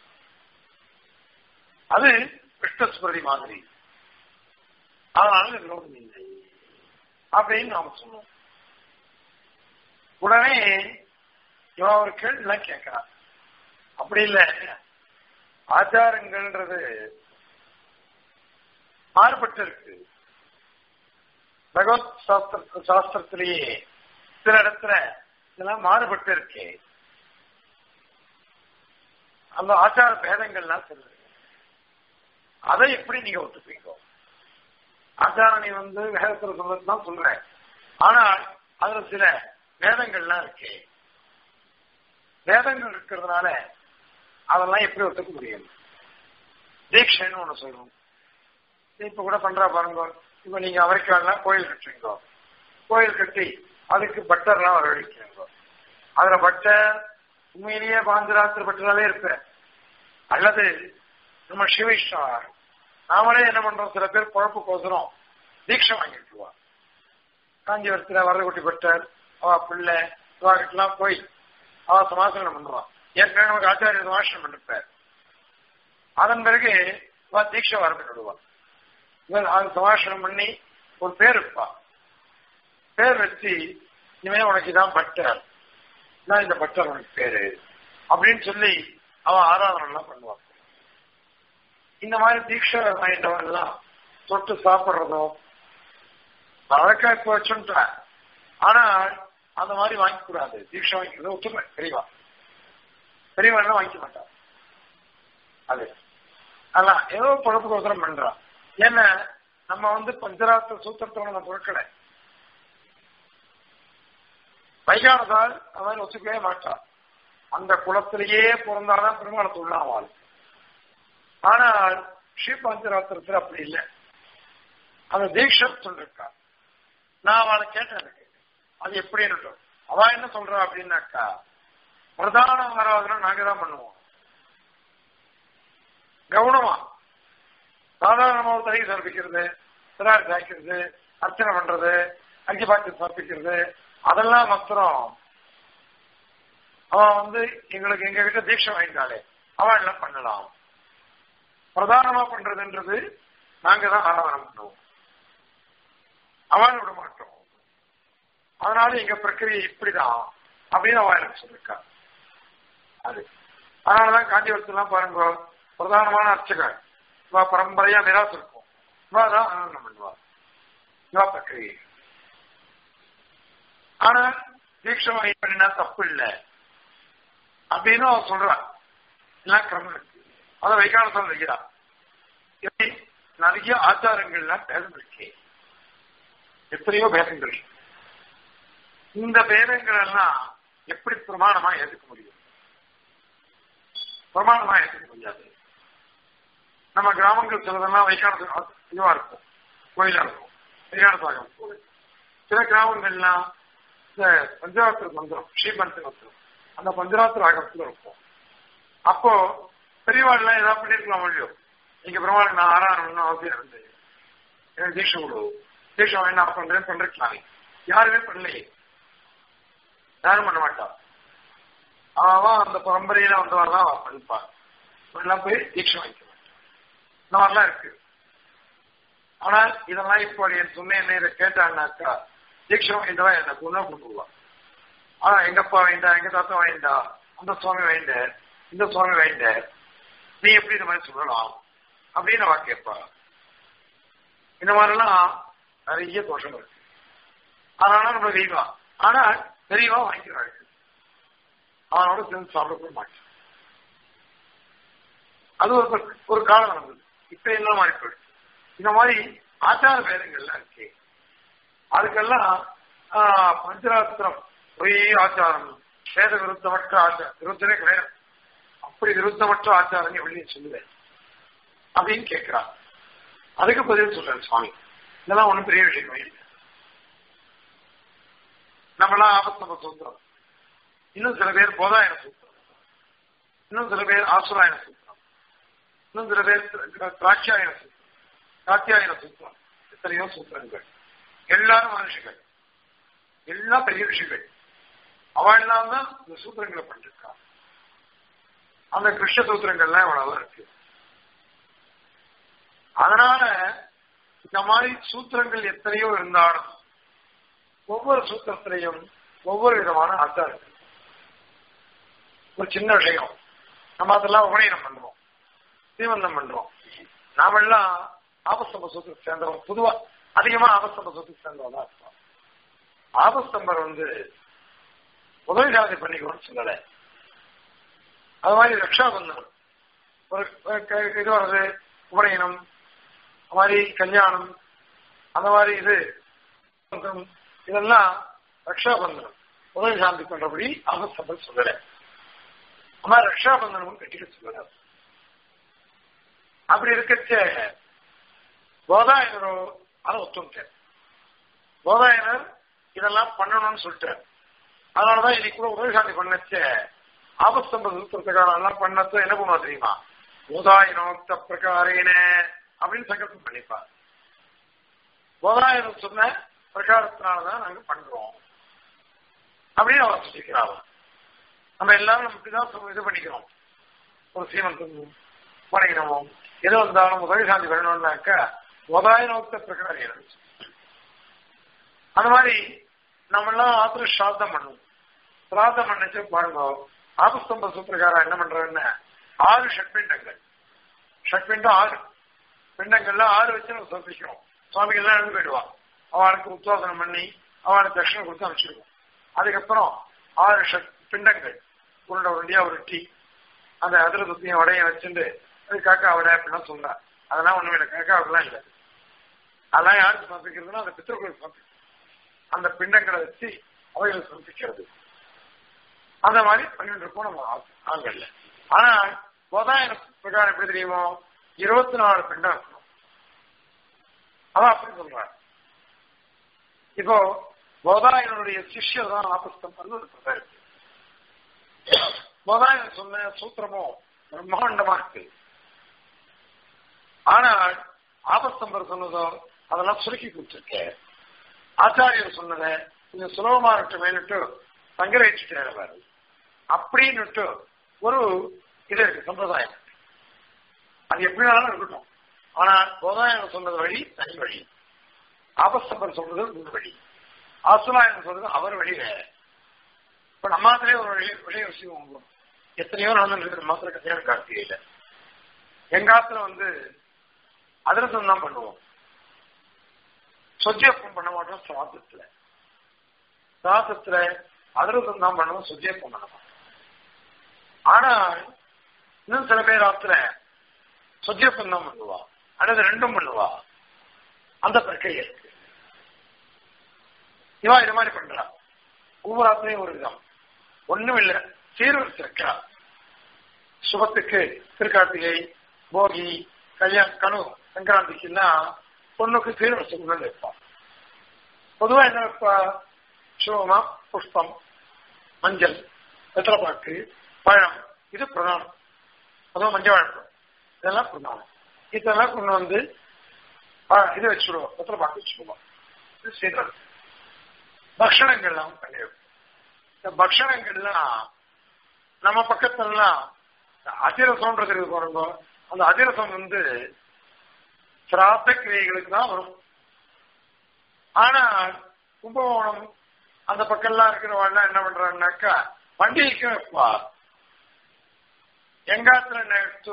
அது கிருஷ்ணஸ்மிருதி மாதிரி அதனால விரோதம் இல்லை அப்படின்னு நாம சொன்னோம் உடனே இவன் ஒரு கேள்விலாம் கேட்கிறான் அப்படி இல்லை ஆச்சாரங்கள்ன்றது மாறுபட்டு இருக்கு பகவத் சாஸ்திர சாஸ்திரத்திலேயே சில இடத்துல இதெல்லாம் மாறுபட்டு இருக்கு அந்த ஆச்சார பேதங்கள்லாம் சொல்லுது அதை எப்படி நீங்க ஒத்துப்பீங்க ஆச்சார நீ வந்து வேதத்துல சொல்லதான் சொல்ற ஆனால் அதுல சில வேதங்கள்லாம் இருக்கு வேதங்கள் இருக்கிறதுனால அதெல்லாம் எப்படி ஒத்துக்க முடியும் தீட்சைன்னு ஒண்ணு சொல்றோம் இப்ப கூட பண்றா பாருங்க இப்ப நீங்க அவரைக்காலாம் கோயில் கட்டுறீங்க கோயில் கட்டி அதுக்கு பட்டர்லாம் வரவழைக்கிறீங்க அதுல பட்டர் உண்மையிலேயே பாஞ்சராத்திரி பட்டராலே இருப்ப அல்லது நம்ம சிவைஷ்ணவர் நாமளே என்ன பண்றோம் சில பேர் குழப்புக்கோசரம் தீட்சை வாங்கிட்டுருவா காஞ்சிபுரத்துல வரகுட்டி பட்டர் அவ பிள்ளை அவகிட்டலாம் போய் அவ சமாசனம் பண்ணுவான் ஏற்கனவே நமக்கு ஆச்சாரிய சமாசனம் பண்ணிருப்பார் அதன் பிறகு அவ தீட்சை வரம்பிட்டு விடுவான் இவன் அது சமாசனம் பண்ணி ஒரு பேர் இருப்பா பேர் வச்சு இனிமே உனக்கு இதான் பட்டர் நான் இந்த பட்டர் உனக்கு பேரு அப்படின்னு சொல்லி அவன் ஆராதனை எல்லாம் பண்ணுவான் இந்த மாதிரி தீட்சை வாங்கிட்டவன் தொட்டு சாப்பிடுறதோ வழக்கா இப்ப வச்சுட்டான் ஆனால் அந்த மாதிரி வாங்கிக்க கூடாது தீட்சை வாங்கிக்கிறது ஒத்துமை பெரியவா பெரியவா வாங்கிக்க மாட்டான் அது அதான் ஏதோ குழப்பு கோசரம் பண்றான் ஏன்னா நம்ம வந்து பஞ்சராத்திர சூத்திரத்தோட நம்ம பொருட்களை வைகானதால் அவன் ஒத்துக்கவே மாட்டான் அந்த குலத்திலேயே பிறந்தாதான் பெருமாளத்தை உள்ளாவாள் ஆனால் ஸ்ரீ பஞ்சராத்திரத்தில் அப்படி இல்லை அந்த தீட்சர் சொல்லிருக்கா நான் அவளை கேட்டேன் எனக்கு அது எப்படின்னு அவ என்ன சொல்றா அப்படின்னாக்கா பிரதான ஆராதனை நாங்க தான் பண்ணுவோம் கவனமா சாதாரணமா ஒரு தலை சமர்ப்பிக்கிறது சிறார் சாய்க்கிறது அர்ச்சனை பண்றது அஞ்சு பாட்டு சமர்ப்பிக்கிறது அதெல்லாம் மாத்திரம் அவன் வந்து எங்களுக்கு எங்க கிட்ட தீட்சை வாங்கிட்டாலே அவன் எல்லாம் பண்ணலாம் பிரதானமா பண்றதுன்றது நாங்க தான் ஆராதனை பண்ணுவோம் அவன் விட மாட்டோம் அதனால எங்க பிரக்கிரியை இப்படிதான் அப்படின்னு அவன் எனக்கு சொல்லிருக்கா அது அதனாலதான் காஞ்சிபுரத்துலாம் பாருங்க பிரதானமான அர்ச்சகர் இவா பரம்பரையா நிராசு இருக்கும் இவா தான் ஆனந்தம் பண்ணுவா இவா பிரக்கிரியை ஆனா தீட்சை வாங்கி பண்ணினா தப்பு இல்லை அப்படின்னு அவன் சொல்றான் எல்லாம் கிரமம் இருக்கு அதை வைகாலத்தில் வைக்கிறா இப்படி நிறைய ஆச்சாரங்கள்லாம் பேதம் இருக்கு எத்தனையோ பேதங்கள் இந்த பேதங்கள் எல்லாம் எப்படி பிரமாணமா ஏற்றுக்க முடியும் பிரமாணமா ஏற்றுக்க முடியாது நம்ம கிராமங்கள் சிலதெல்லாம் வைகாலத்து இதுவா இருக்கும் கோயிலா இருக்கும் வைகாலத்தாக சில கிராமங்கள்லாம் இந்த பஞ்சராத்திர மந்திரம் ஸ்ரீபந்த் மந்திரம் அந்த பஞ்சராத்திர ஆகத்துல இருக்கும் அப்போ பெரியவாள்லாம் ஏதாவது பண்ணிருக்கலாம் முடியும் நீங்க பெருமாள் நான் ஆறாம் அவசியம் இருந்து எனக்கு தீட்சை கொடு தீட்சை என்ன பண்றேன் பண்றேன் யாருமே பண்ணலையே யாரும் பண்ண மாட்டா அவன் அந்த பரம்பரையில வந்தவன் தான் அவன் படிப்பான் எல்லாம் போய் தீட்சை வாங்கிக்க மாட்டான் இந்த மாதிரிலாம் இருக்கு ஆனால் இதெல்லாம் இப்போ என் சொன்ன என்ன இதை கேட்டான்னாக்கா தீட்சை வாங்கிட்டவா என்ன குணம் கொடுத்துருவான் ஆனா எங்கப்பா வேண்டா எங்க தாத்தா வேண்டா அந்த சுவாமி வேண்ட இந்த சுவாமி வேண்ட நீ எப்படி இந்த மாதிரி சொல்லலாம் அப்படின்னு அவ கேட்பா இந்த மாதிரிலாம் நிறைய தோஷம் இருக்கு அதனால நம்ம தெரியவா ஆனால் தெரியவா வாங்கிக்கிறாங்க அவனோட சேர்ந்து சாப்பிட மாட்டேன் அது ஒரு ஒரு காலம் நடந்தது இப்ப என்ன மாறி போயிடுச்சு இந்த மாதிரி ஆச்சார பேதங்கள்லாம் இருக்கு அதுக்கெல்லாம் பஞ்சராத்திரம் ஒரே ஆச்சாரம் வேத விருத்தமற்ற ஆச்சாரம் விருத்தமே கிடையாது அப்படி விருத்தமற்ற ஆச்சாரம் வெளியே சொல்லுவேன் அப்படின்னு கேட்கிறான் அதுக்கு பதில் சொல்றாரு சுவாமி இதெல்லாம் ஒண்ணும் பெரிய விஷயம் இல்லை நம்மளாம் ஆபத்தம சூத்திரம் இன்னும் சில பேர் போதாயன சூத்திரம் இன்னும் சில பேர் ஆசுராயன சூத்திரம் இன்னும் சில பேர் திராட்சாயன சூத்திரம் காத்தியாயன சூத்திரம் எத்தனையோ சூத்திரங்கள் எல்லாரும் மனுஷர்கள் எல்லாம் பெரிய ரிஷிகள் அவெல்லாம் தான் இந்த சூத்திரங்களை பண்ணிருக்கா அந்த கிருஷ்ண சூத்திரங்கள்லாம் இவ்வளவு இருக்கு அதனால இந்த மாதிரி சூத்திரங்கள் எத்தனையோ இருந்தாலும் ஒவ்வொரு சூத்திரத்திலையும் ஒவ்வொரு விதமான அர்த்தம் இருக்கு ஒரு சின்ன விஷயம் நம்ம அதெல்லாம் உபநயனம் பண்றோம் தீவந்தம் பண்றோம் நாமெல்லாம் ஆபஸ்தம்ப சூத்திரத்தை சேர்ந்தவங்க பொதுவா அதிகமா ஆபஸ்தம்ப சூத்திரத்தை சேர்ந்தவங்க தான் இருப்போம் ஆபஸ்தம்பர் வந்து உதவி சாதி பண்ணிக்கணும்னு சொல்லல அது மாதிரி ரக்ஷாபந்தனம் ஒரு இது வருது உபநயனம் அது மாதிரி கல்யாணம் அந்த மாதிரி இது இதெல்லாம் ரக்ஷாபந்தனம் உதவி சாந்தி பண்றபடி ஆபஸ்தம்பர் சொல்லல அது மாதிரி ரக்ஷாபந்தனமும் கட்டிக்க சொல்லல அப்படி இருக்கச்ச போதாயனரோ அதை ஒத்துட்டார் போதாயனர் இதெல்லாம் பண்ணணும்னு சொல்லிட்டார் அதனாலதான் இன்னைக்கு கூட உதவிசாமி பண்ணச்ச ஆபஸ்தம்ப சூத்திரத்துக்காரன் எல்லாம் பண்ணச்ச என்ன பண்ணுவா தெரியுமா போதாயனோக்த பிரகாரேன அப்படின்னு சங்கல்பம் பண்ணிப்பார் போதாயனம் சொன்ன பிரகாரத்தினாலதான் நாங்க பண்றோம் அப்படின்னு அவர் சொல்லிக்கிறார் நம்ம எல்லாரும் நம்ம இப்படிதான் இது பண்ணிக்கிறோம் ஒரு சீமந்தம் பணிக்கிறோம் எது வந்தாலும் உதவி சாந்தி வரணும்னாக்கா உதாயனோக்த பிரகாரம் அந்த மாதிரி நம்ம எல்லாம் ஆத்திர ஸ்ராத்தம் பண்ணுவோம் சிராத்தம் பண்ணிச்சு பாருங்க ஆபஸ்தம்ப சூத்திரக்காரா என்ன பண்றதுன்னு ஆறு ஷட்பிண்டங்கள் ஷட்பிண்டம் ஆறு பிண்டங்கள்ல ஆறு வச்சு நம்ம சந்திக்கிறோம் சுவாமிகள் எல்லாம் எழுந்து போயிடுவான் அவளுக்கு உத்வாசனம் பண்ணி அவளுக்கு தட்சிணம் கொடுத்து அமைச்சிருவோம் அதுக்கப்புறம் ஆறு ஷட் பிண்டங்கள் உருண்டை உருண்டியா உருட்டி அந்த அதிரதத்தையும் வடையை வச்சுட்டு அது காக்கா அவரை அப்படிலாம் சொல்றார் அதெல்லாம் ஒண்ணும் இல்லை காக்கா அவரெல்லாம் இல்லை அதெல்லாம் யாருக்கு சமர்ப்பிக்கிறதுனா அந்த பித்திருக்களுக்கு சமர்ப்பிக்கும் அந்த பிண்டங்களை வச்சு அவைகளுக்கு சமர்ப்பிக்கிறது அந்த மாதிரி பண்ணிட்டு இருக்கோம் நம்ம ஆண்கள்ல ஆனா போதாயன பிரகாரம் எப்படி தெரியுமோ இருபத்தி நாலு பிண்டம் இருக்கணும் அதான் அப்படி சொல்றாரு இப்போ போதாயனுடைய சிஷ்யர் தான் ஆபஸ்தம் ஒரு பிரதேசம் போதாயன் சொன்ன சூத்திரமும் பிரம்மாண்டமா இருக்கு ஆனால் ஆபஸ்தம்பர் சொன்னதோ அதெல்லாம் சுருக்கி கொடுத்துருக்க ஆச்சாரியர் சொன்னதை கொஞ்சம் சுலபமா இருக்கட்டுமேனுட்டு சங்கரேச்சிட்டாரு அப்படின்னுட்டு ஒரு இது இருக்கு சம்பிரதாயம் அது எப்படி வேணாலும் இருக்கட்டும் ஆனா போதாயன் சொன்னது வழி தனி வழி ஆபஸ்தம்பர் சொல்றது ஒரு வழி ஆசுலாயன் சொல்றது அவர் வழி வேற இப்ப நம்மாத்திலே ஒரு வழி விஷய விஷயம் எத்தனையோ நடந்துருக்கு மாத்திர கல்யாண கார்த்திகையில எங்காத்துல வந்து அதிரசம் தான் பண்ணுவோம் சொஜ்ஜப்பம் பண்ண மாட்டோம் சுவாசத்துல சுவாசத்துல அதிரசம் தான் பண்ணுவோம் சொஜ்ஜப்பம் பண்ண மாட்டோம் ஆனா இன்னும் சில பேர் ஆத்துல சொஜ்ஜப்பம் தான் பண்ணுவா அல்லது ரெண்டும் பண்ணுவா அந்த பிரக்கிரியை இருக்கு இவா இது மாதிரி பண்றா ஒவ்வொரு ஆத்திரையும் ஒரு விதம் ஒண்ணும் இல்ல சீர்வரிசை வைக்கிறா சுபத்துக்கு திருக்கார்த்திகை போகி கல்யாண கனு சங்கராந்திக்குன்னா பொண்ணுக்கு சீர்வரிசை கொண்டு வைப்பான் பொதுவா என்ன வைப்பா சிவமா புஷ்பம் மஞ்சள் வெத்தலைப்பாக்கு பழம் இது பிரதானம் அதுவும் மஞ்சள் வழக்கம் இதெல்லாம் பிரதானம் இதெல்லாம் கொண்டு வந்து இது வச்சுடுவோம் வெத்தலைப்பாக்கு வச்சுடுவோம் இது சீர்வரிசை பக்ஷணங்கள்லாம் பண்ணி வைப்போம் இந்த பக்ஷணங்கள்லாம் நம்ம பக்கத்துலாம் அதிரசம்ன்றது இருக்கு பாருங்க அந்த அதிரசம் வந்து சிராத்த கிரியைகளுக்கு தான் வரும் ஆனா கும்பகோணம் அந்த பக்கம்லாம் இருக்கிறவங்க என்ன பண்றாங்கனாக்கா பண்டிகைக்கும் வைப்பா எங்காத்துல நெக்ஸ்ட்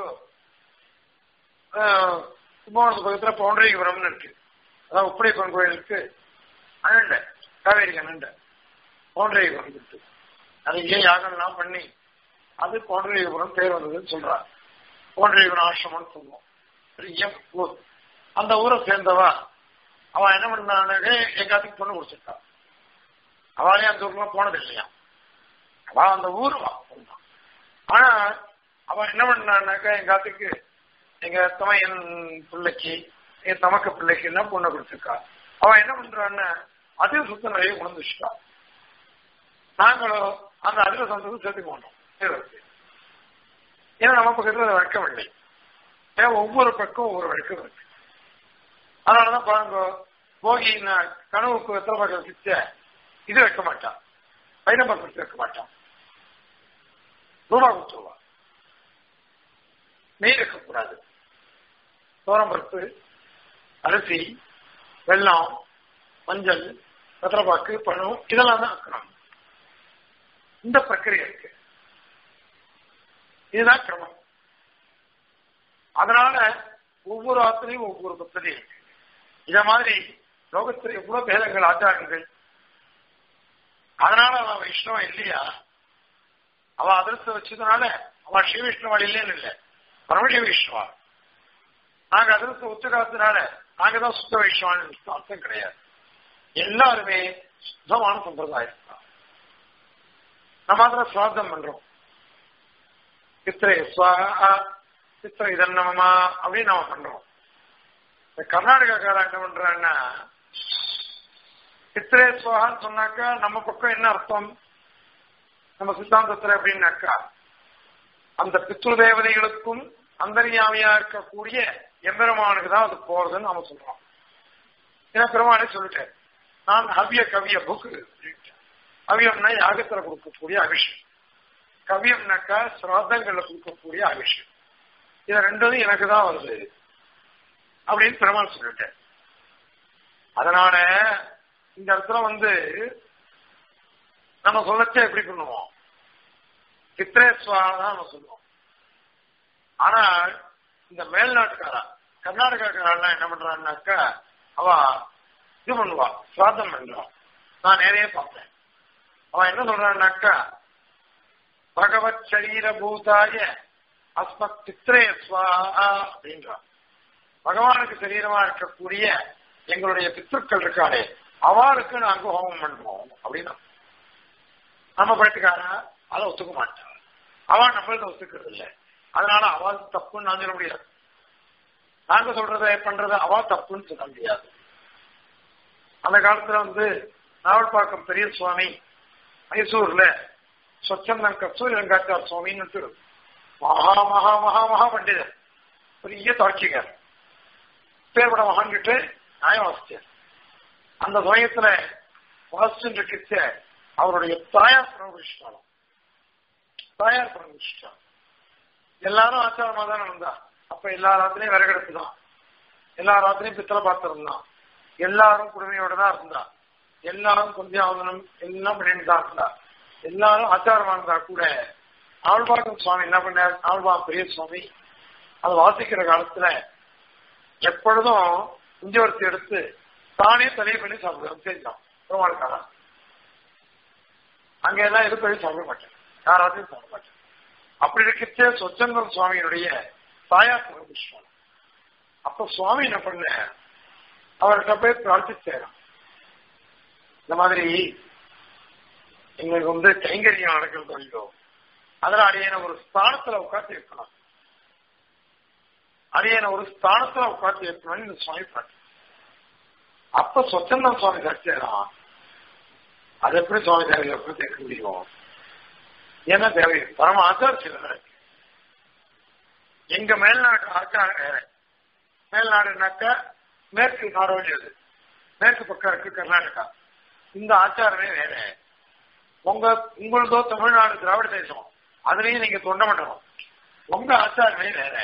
கும்பகோணத்து பக்கத்துல பவுண்டரிபுரம்னு இருக்கு அதான் உப்படைப்பன் கோயிலுக்கு அண்ணண்ட காவேரி அண்ணண்ட பவுண்டரிபுரம் இருக்கு அது இங்கே யாகம்லாம் பண்ணி அது பவுண்டரிபுரம் பேர் வந்ததுன்னு சொல்றாங்க பவுண்டரிபுரம் ஆசிரமம்னு சொல்லுவோம் பெரிய ஊர் அந்த ஊரை சேர்ந்தவா அவன் என்ன பண்ணானே எங்காத்துக்கு பொண்ணு கொடுத்துட்டான் அவளே அந்த ஊர்லாம் போனது இல்லையா அவ அந்த ஊர் ஆனா அவன் என்ன பண்ணான்னாக்கா எங்காத்துக்கு எங்க தமையன் பிள்ளைக்கு எங்க தமக்க பிள்ளைக்கு எல்லாம் பொண்ணை கொடுத்துருக்கா அவன் என்ன பண்றான்னு அதிக சுத்த நிறைய கொண்டு வச்சுட்டான் நாங்களும் அந்த அதிர சந்தோஷம் சேர்த்துக்க மாட்டோம் ஏன்னா நம்ம பக்கத்துல அதை வைக்கவில்லை ஏன் ஒவ்வொரு பக்கம் ஒவ்வொரு வழக்கம் இருக்கு அதனாலதான் பாருங்க போகி கனவுக்கு எத்தனை பக்கம் பிச்ச இது வைக்க மாட்டான் பைரம்பர் பிடிச்சு வைக்க மாட்டான் ரூபா கொடுத்துருவா நெய் வைக்கக்கூடாது தோரம்பருப்பு அரிசி வெள்ளம் மஞ்சள் பத்திரப்பாக்கு பழம் இதெல்லாம் தான் வைக்கணும் இந்த பிரக்கிரியை இருக்கு இதுதான் கிரமம் அதனால ஒவ்வொரு ஆத்திரையும் ஒவ்வொரு பக்ததி இருக்கு இத மாதிரி லோகத்தில் எவ்வளவு பேதங்கள் ஆச்சாரங்கள் அதனால அவன் வைஷ்ணவன் இல்லையா அவ அதிர்ஷ்டம் வச்சதுனால அவன் ஸ்ரீ விஷ்ணுவாள் இல்லைன்னு இல்லை பரமசிவ விஷ்ணுவா நாங்க அதிர்ஷ்டம் ஒத்துக்காததுனால நாங்க தான் சுத்த வைஷ்ணவான்னு அர்த்தம் கிடையாது எல்லாருமே சுத்தமான சம்பிரதாயம் தான் நம்ம அதில் சுவாதம் பண்றோம் சித்திரை சுவாகா சித்திரை இதன்னமா அப்படின்னு நாம பண்றோம் இந்த கர்நாடகாக்காரன் என்ன பண்றான்னா சித்திரை சுவாகான்னு சொன்னாக்கா நம்ம பக்கம் என்ன அர்த்தம் நம்ம சித்தாந்தத்துல அப்படின்னாக்கா அந்த பித்ரு தேவதைகளுக்கும் அந்தரியாமையா இருக்கக்கூடிய எம்பெருமானுக்கு தான் அது போறதுன்னு நாம சொல்றோம் ஏன்னா பெருமானே சொல்லிட்டேன் நான் ஹவிய கவிய புக்கு அவியம்னா யாகத்துல கொடுக்கக்கூடிய அபிஷேகம் கவியம்னாக்கா சிராதங்கள்ல கொடுக்கக்கூடிய அபிஷேகம் இது ரெண்டும் எனக்கு தான் வருது அப்படின்னு பெருமாள் சொல்லிட்டேன் அதனால இந்த இடத்துல வந்து நம்ம சொல்லச்சே எப்படி பண்ணுவோம் சித்திரேஸ்வரா தான் நம்ம சொல்லுவோம் ஆனால் இந்த மேல்நாட்டுக்காரா கர்நாடகாக்காரெல்லாம் என்ன பண்றான்னாக்கா அவ இது பண்ணுவா சிராதம் பண்றான் நான் நிறைய பார்த்தேன் அவன் என்ன சொல்றான்னாக்கா பகவத் சரீர பூதாய அஸ்மத் சித்திரே ஸ்வாஹா அப்படின்றான் பகவானுக்கு சரீரமா இருக்கக்கூடிய எங்களுடைய பித்ருக்கள் இருக்காளே அவளுக்கு நாங்க ஹோமம் பண்றோம் அப்படின்னா நம்ம பழத்துக்காரா அதை ஒத்துக்க மாட்டான் அவன் நம்மள்ட்ட ஒத்துக்கிறது இல்லை அதனால அவள் தப்புன்னு நான் சொல்ல முடியாது நாங்க சொல்றத பண்றத அவ தப்புன்னு சொல்ல முடியாது அந்த காலத்துல வந்து நாவல்பாக்கம் பெரிய சுவாமி மைசூர்ல சொச்சந்தம் கஸ்தூரி ரங்காச்சார் சுவாமின்னு மகா மகா மகா மகா பண்டிதர் பெரிய தாட்சிகர் பேர்பட மகான்கிட்டு நியாயம் வாசிச்சார் அந்த சமயத்துல வாசிச்சுட்டு இருக்கிச்ச அவருடைய தாயார் பிரபுஷ்டாலும் தாயார் பிரபுஷ்டா எல்லாரும் ஆச்சாரமா தான் இருந்தா அப்ப எல்லா ராத்திரையும் விறகெடுப்பு தான் எல்லா ராத்திரையும் பித்தளை பாத்திரம் தான் எல்லாரும் குடுமையோட தான் இருந்தா எல்லாரும் கொஞ்சம் எல்லாம் பண்ணிட்டு தான் இருந்தா எல்லாரும் ஆச்சாரமா இருந்தா கூட ஆழ்வாக்கம் சுவாமி என்ன பண்ணார் ஆழ்வா பெரிய சுவாமி அதை வாசிக்கிற காலத்துல எப்பொழுதும் குஞ்சவரத்தை எடுத்து தானே தலையை பண்ணி சாப்பிடுவோம் செஞ்சோம் பெருமாளுக்காக அங்க எல்லாம் எது பண்ணி சாப்பிட மாட்டேன் யாராவது சாப்பிட மாட்டேன் அப்படி இருக்கிற சொச்சந்தம் சுவாமியினுடைய தாயார் பிரபுஷ்வம் அப்ப சுவாமி என்ன பண்ண அவர்கிட்ட போய் பிரார்த்திச்சாராம் இந்த மாதிரி எங்களுக்கு வந்து கைங்கரியம் நடக்கிறது இல்லையோ அதுல அடியன ஒரு ஸ்தானத்துல உட்காந்து இருக்கணும் அடியன ஒரு ஸ்தானத்துல உட்காந்து இருக்கணும்னு இந்த சுவாமி பாட்டு அப்ப சொச்சந்தம் சுவாமி தரிச்சாராம் அது எப்படி சுவாமி தேவை எப்படி கேட்க முடியும் என்ன தேவை பரம ஆச்சார சிலர் எங்க மேல்நாட்டு ஆச்சாரம் வேற மேல்நாடுனாக்கா மேற்கு நாடோடியது மேற்கு பக்கம் இருக்கு கர்நாடகா இந்த ஆச்சாரமே வேற உங்க உங்களதோ தமிழ்நாடு திராவிட தேசம் அதுலயும் நீங்க தொண்ட மண்டலம் உங்க ஆச்சாரமே வேற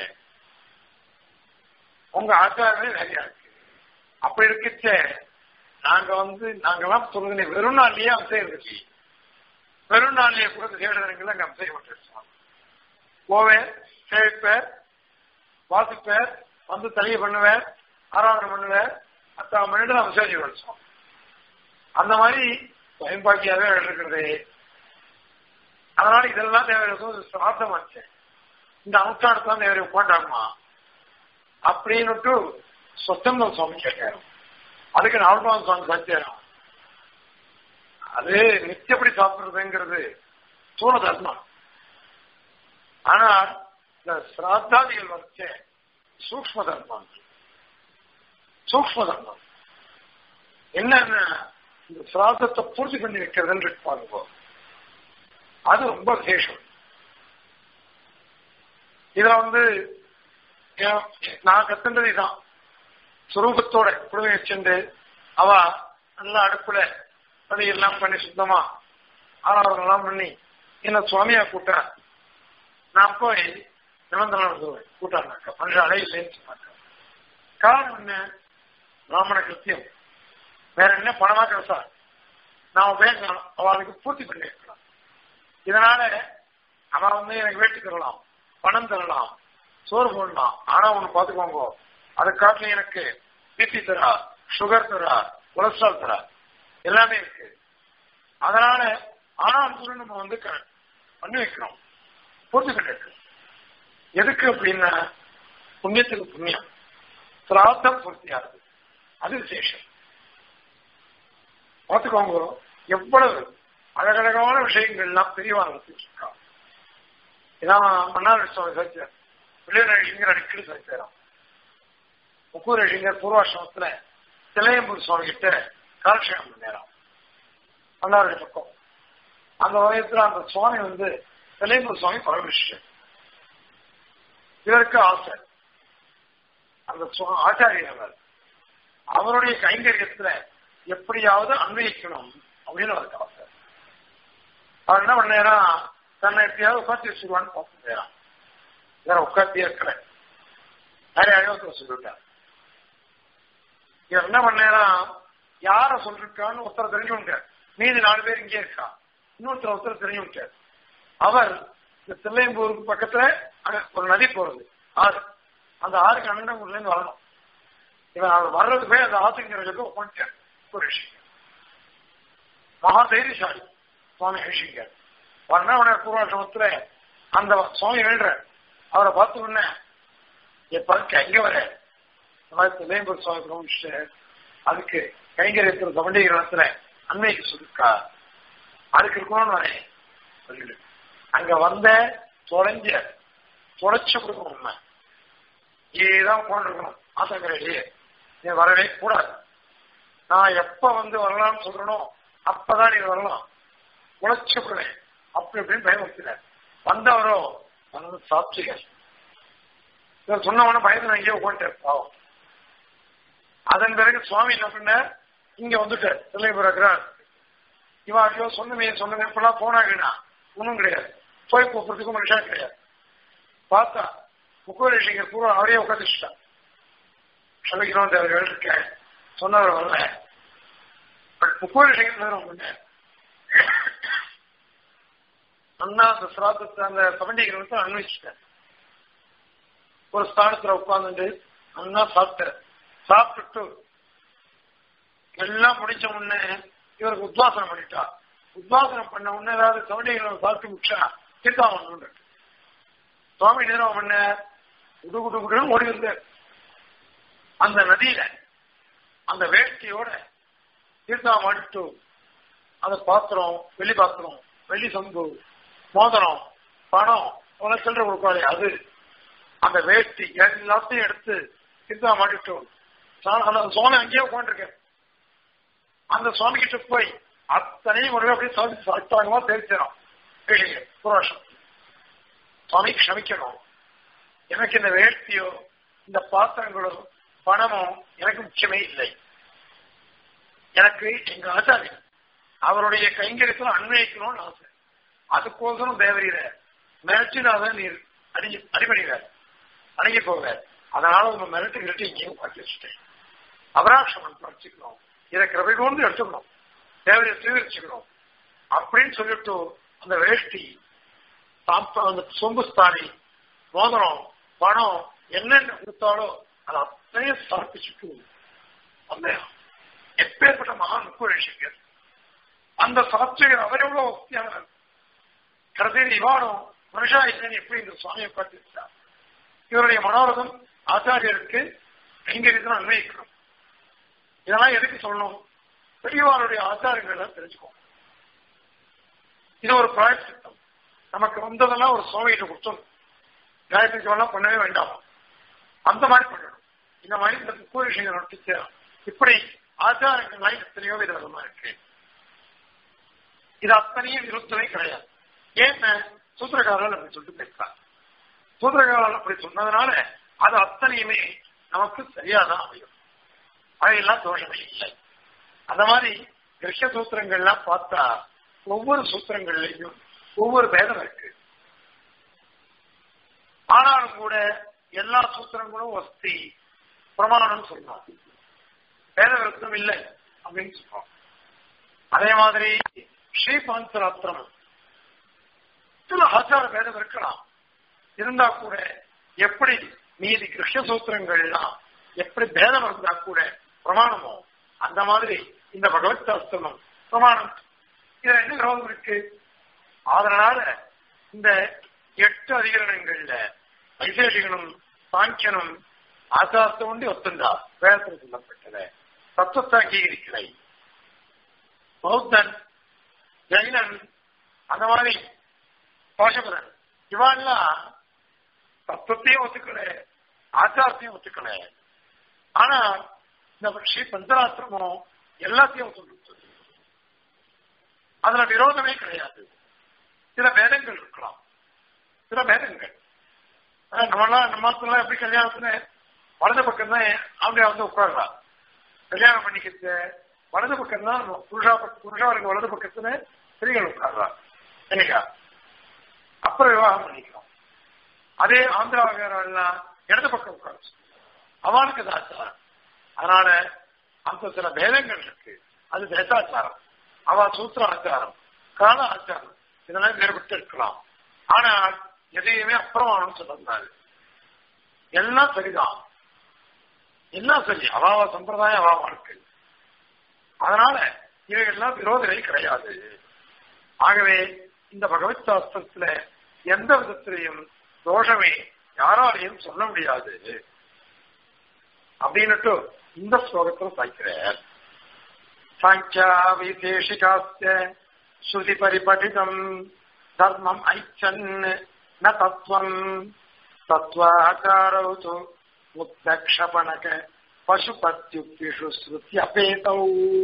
உங்க ஆச்சாரமே வேறையா இருக்கு அப்படி இருக்கச்ச நாங்க வந்து நாங்கெல்லாம் சொல்லுங்க வெறும் நாள்லயே அம்சம் இருந்துச்சு வெறும் நாள்லயே கூட தேடுறவங்க அங்க அம்சம் விட்டுருச்சோம் போவேன் சேவிப்பேர் வாசிப்பேர் வந்து தனியை பண்ணுவேன் ஆராதனை பண்ணுவேன் அத்தா மனிதன் அம்சம் வச்சோம் அந்த மாதிரி பயன்பாக்கியாவே இருக்கிறது அதனால இதெல்லாம் தேவையான சாத்தமாச்சு இந்த அனுஷ்டானத்தான் தேவையை உட்காண்டாகுமா அப்படின்னுட்டு சொத்தந்தம் சுவாமி கேட்டாரு அதுக்கு நால்பாம் சுவாமி சத்தியம் அது நிச்சயப்படி சாப்பிடுறதுங்கிறது தூண தர்மம் ஆனா இந்த சிராத்தாதிகள் வச்ச சூக்ம தர்மம் சூக்ம தர்மம் என்னன்னா இந்த சிராதத்தை பூர்த்தி பண்ணி வைக்கிறதுன்னு இருப்பாங்க அது ரொம்ப விசேஷம் இதுல வந்து ஏன், நான் கத்துன்றது இதான் சுரூபத்தோட குடுமையை சென்று அவ நல்ல அடுப்புல அதை எல்லாம் பண்ணி சுத்தமா ஆராதனை எல்லாம் பண்ணி என்ன சுவாமியா கூட்டா நான் போய் நிபந்தனை வருவேன் கூட்டாங்க பண்றாளே இல்லைன்னு சொன்னாங்க காரணம் என்ன பிராமண கிருத்தியம் வேற என்ன பணமா கிடைச்சா நான் வேணும் அவளுக்கு பூர்த்தி பண்ணி வைக்கலாம் இதனால அவன் வந்து எனக்கு வேட்டி தரலாம் பணம் தரலாம் சோறு போடலாம் ஆனா ஒண்ணு பாத்துக்கோங்க அதை காட்டில எனக்கு பிபி தரா சுகர் தரா கொலஸ்ட்ரால் தரா எல்லாமே இருக்கு அதனால ஆனாலும் நம்ம வந்து க- பண்ணி வைக்கிறோம் பூர்த்தி பண்ணிருக்கு எதுக்கு அப்படின்னா புண்ணியத்துக்கு புண்ணியம் சிராத்தம் பூர்த்தியாகுது அது விசேஷம் பார்த்துக்கோங்க எவ்வளவு அழகழகான விஷயங்கள்லாம் பெரியவா நடத்திட்டு இதான் மன்னார் சுவாமி சச்சியார் விளையாடுங்கிற அடிக்கடி சச்சியாராம் முக்கூர் அழிங்கர் பூர்வாசிரமத்துல திளையம்பூர் சுவாமி கிட்ட காலட்சேபம் நேரம் மன்னாருடைய பக்கம் அந்த வயசுல அந்த சுவாமி வந்து திளையம்பூர் சுவாமி பரமேஸ்வரர் இவருக்கு ஆசை அந்த சுவா- ஆச்சாரியர் அவர். அவருடைய கைங்கரியத்துல எப்படியாவது அன்வயிக்கணும் அப்படின்னு அவருக்கு ஆசை அவர் என்ன பண்ணா தன்னை எப்படியாவது உட்காந்து வச்சுருவான்னு பார்த்துக்கிறான் வேற உட்காந்தே இருக்கல நிறைய அழுவத்தில் சொல்லிவிட்டார் இவர் என்ன பண்ணா யார சொல்லிருக்கான்னு ஒருத்தர் தெரிஞ்சுட்டார் மீதி நாலு பேர் இங்கே இருக்கா இன்னொருத்தர் ஒருத்தர் தெரிஞ்சுட்டார் அவர் இந்த தில்லையம்பூருக்கு பக்கத்துல அங்க ஒரு நதி போறது ஆறு அந்த ஆறுக்கு அண்ணங்கூர்ல இருந்து வரணும் இவன் அவர் வர்றது போய் அந்த ஆத்துங்கிறதுக்கு உட்காந்துட்டார் ஒரு விஷயம் மகா தைரியசாலி சுவாமி ஹரிசிங்கர் வர்ணவன பூர்வாசிரமத்துல அந்த சுவாமி எழுற அவரை பார்த்த உடனே எப்ப எங்க வர இந்த மாதிரி தில்லையம்பூர் சுவாமி பிரமிச்சு அதுக்கு கைங்கரியத்தில் பண்டிகை அன்னைக்கு சொல்லிருக்கா அதுக்கு இருக்கணும்னு வரேன் சொல்லிடு அங்க வந்த தொலைஞ்ச தொலைச்சு கொடுக்கணும் உண்மை இதுதான் போன்றிருக்கணும் ஆத்தங்கரையிலேயே நீ வரவே கூடாது நான் எப்ப வந்து வரலாம்னு சொல்றனோ அப்பதான் நீ வரலாம் உழைச்சு விடுவேன் அப்படி இப்படின்னு பயமுறுத்தினார் வந்தவரோ வந்து சாப்பிட்டுக்க இவர் சொன்னவன பயந்து இங்கே உட்காந்துட்டார் பாவம் அதன் பிறகு சுவாமி என்ன பண்ணார் இங்க வந்துட்டார் தில்லைபுரக்கிறார் இவன் ஐயோ சொன்னமே சொன்னமே இப்பெல்லாம் போனாங்கன்னா ஒன்றும் கிடையாது போய் கூப்பிடுறதுக்கும் மனுஷன் கிடையாது பார்த்தா முக்குவரேஷிங்கர் பூரா அவரே உட்காந்துச்சுட்டான் க்ஷமிக்கணும் தேவைகள் இருக்கேன் சொன்னவர் வரல பட் முக்குவரேஷிங்கர் நேரம் பண்ண அண்ணா அந்த சிராத்தத்தை அந்த பண்டிகை அன்வயிச்சுட்டேன் ஒரு ஸ்தானத்துல உட்கார்ந்துட்டு அண்ணா சாப்பிட்டார் சாப்பிட்டுட்டு எல்லாம் முடிச்ச உடனே இவருக்கு உத்வாசனம் பண்ணிட்டா உத்வாசனம் பண்ண உடனே ஏதாவது கவனிகளை சாப்பிட்டு முடிச்சா தீர்த்தாமன் சுவாமி நேரம் பண்ண குடு குடு குடுன்னு ஓடி வந்தார் அந்த நதியில அந்த வேஷ்டியோட தீர்த்தம் மாடிட்டு அந்த பாத்திரம் வெள்ளி பாத்திரம் வெள்ளி சம்பு மோதிரம் பணம் உன சில்லறை கொடுப்பாரு அது அந்த வேஷ்டி எல்லாத்தையும் எடுத்து தீர்த்தம் மாட்டிட்டு அந்த சுவாமி அங்கேயே உட்காந்துருக்க அந்த சுவாமி கிட்ட போய் அத்தனையும் ஒரு அப்படியே சாமி சாப்பிட்டாங்கமா தெரிஞ்சிடும் புரோஷம் சுவாமி க்ஷமிக்கணும் எனக்கு இந்த வேஷ்டியோ இந்த பாத்திரங்களோ பணமோ எனக்கு முக்கியமே இல்லை எனக்கு எங்க ஆச்சாரியன் அவருடைய கைங்கரியத்தில் அன்வயிக்கணும்னு ஆசை அதுக்கோசரம் தேவரீர மிரட்டினாதான் நீர் அடி அடிபடுகிறார் அணுகி போவார் அதனால உங்க மிரட்டு கிரட்டி இங்கேயும் பார்த்து வச்சுட்டேன் அபராட்சமன் படிச்சுக்கணும் இதை கிருபை கொண்டு எடுத்துக்கணும் தேவையை சுவீகரிச்சுக்கணும் அப்படின்னு சொல்லிட்டு அந்த வேஷ்டி சாப்ப- அந்த சொம்பு ஸ்தானி மோதிரம் பணம் என்னென்ன கொடுத்தாலோ அது அத்தனையும் சமர்ப்பிச்சுட்டு அந்த எப்பேற்பட்ட மகான் முக்குரேஷிகர் அந்த சாட்சியர் அவர் எவ்வளவு வசதியானவர் கடைசியில் இவானும் மனுஷா இல்லைன்னு எப்படி இந்த சுவாமியை பார்த்துருக்கார் இவருடைய மனோரதம் ஆச்சாரியருக்கு கைங்கரியத்தை அன்வயிக்கணும் இதெல்லாம் எதுக்கு சொல்லணும் பெரியவாருடைய ஆச்சாரங்களை தெரிஞ்சுக்கணும் இது ஒரு ப்ராஜெக்ட் சிஸ்டம் நமக்கு வந்ததெல்லாம் ஒரு சுவாமிகிட்ட கொடுத்தோம் காயத்ரி ஜோலாம் பண்ணவே வேண்டாம் அந்த மாதிரி பண்ணணும் இந்த மாதிரி இந்த முக்கிய விஷயங்கள் நோட்டிச்சு இப்படி ஆச்சாரங்கள் எத்தனையோ விதமா இருக்கு இது அத்தனையும் விருத்தமே கிடையாது ஏன் சூத்திரக்காரர்கள் அப்படி சொல்லிட்டு பேசுறாங்க சூத்திரக்காரர்கள் அப்படி சொன்னதுனால அது அத்தனையுமே நமக்கு சரியாதான் அமையும் அவையெல்லாம் தோஷமே இல்லை அந்த மாதிரி கிரக சூத்திரங்கள்லாம் பார்த்தா ஒவ்வொரு சூத்திரங்கள்லையும் ஒவ்வொரு பேதம் இருக்கு ஆனாலும் கூட எல்லா சூத்திரங்களும் வஸ்தி பிரமாணம் சொல்லலாம் வேத விருத்தம் இல்லை அப்படின்னு சொல்றோம் அதே மாதிரி ஸ்ரீபாந்தராத்திரம் சில ஆச்சார பேதம் இருக்கலாம் இருந்தா கூட எப்படி மீதி கிருஷ்ண சூத்திரங்கள்லாம் எப்படி பேதம் இருந்தா கூட பிரமாணமோ அந்த மாதிரி இந்த பகவத் சாஸ்திரமும் பிரமாணம் இதுல என்ன விரோதம் இருக்கு அதனால இந்த எட்டு அதிகரணங்கள்ல வைசேஷிகனும் சாங்கியனும் ஆச்சாரத்தை உண்டி ஒத்துண்டா வேதத்தில் சொல்லப்பட்டது தத்துவத்தை அங்கீகரிக்கலை பௌத்தன் ஜெயினன் அந்த மாதிரி பாஷபதன் இவாள்லாம் தத்துவத்தையும் ஒத்துக்கல ஆச்சாரத்தையும் ஒத்துக்கல ஆனா இந்த ஸ்ரீ பஞ்சராத்திரமும் எல்லாத்தையும் ஒத்துக்கிட்டு அதுல விரோதமே கிடையாது சில பேதங்கள் இருக்கலாம் சில பேதங்கள் நம்மளாம் நம்ம எல்லாம் எப்படி கல்யாணத்துல வலது பக்கம் தான் அப்படியே வந்து உட்கார்றா கல்யாணம் பண்ணிக்கிறது வலது பக்கம் தான் புருஷா புருஷாவுக்கு வலது பக்கத்துல ஸ்திரீகள் உட்கார்றா என்னைக்கா அப்புறம் விவாகம் பண்ணிக்கிறோம் அதே ஆந்திராவெல்லாம் இடது பக்கம் உட்கார அவனுக்கு அது ஆச்சாரம் அதனால அந்த சில பேதங்கள் இருக்கு அது தேசாச்சாரம் அவ சூத்திர ஆச்சாரம் கால ஆச்சாரம் இதெல்லாம் வேறுபட்டு இருக்கலாம் ஆனால் எதையுமே அப்புறமானு சொல்லிருந்தாரு எல்லாம் சரிதான் எல்லாம் சரி அவாவ சம்பிரதாயம் அவா வாழ்க்கை அதனால இவைகள்லாம் விரோதமே கிடையாது ஆகவே இந்த பகவத் சாஸ்திரத்துல எந்த விதத்திலையும் தோஷமே யாராலையும் சொல்ல முடியாது அப்படின்னுட்டு இந்த ஸ்லோகத்தில் சாய்க்கிறார் சாங்கியா வைசேஷிகாஸ்ய ஸ்ருதி பரிபடிதம் தர்மம் ஐச்சன் ந தத்துவம் தத்வாச்சாரௌ து முக்தக்ஷபணக பசுபத்யுக்திஷு ஸ்ருத்யபேதௌ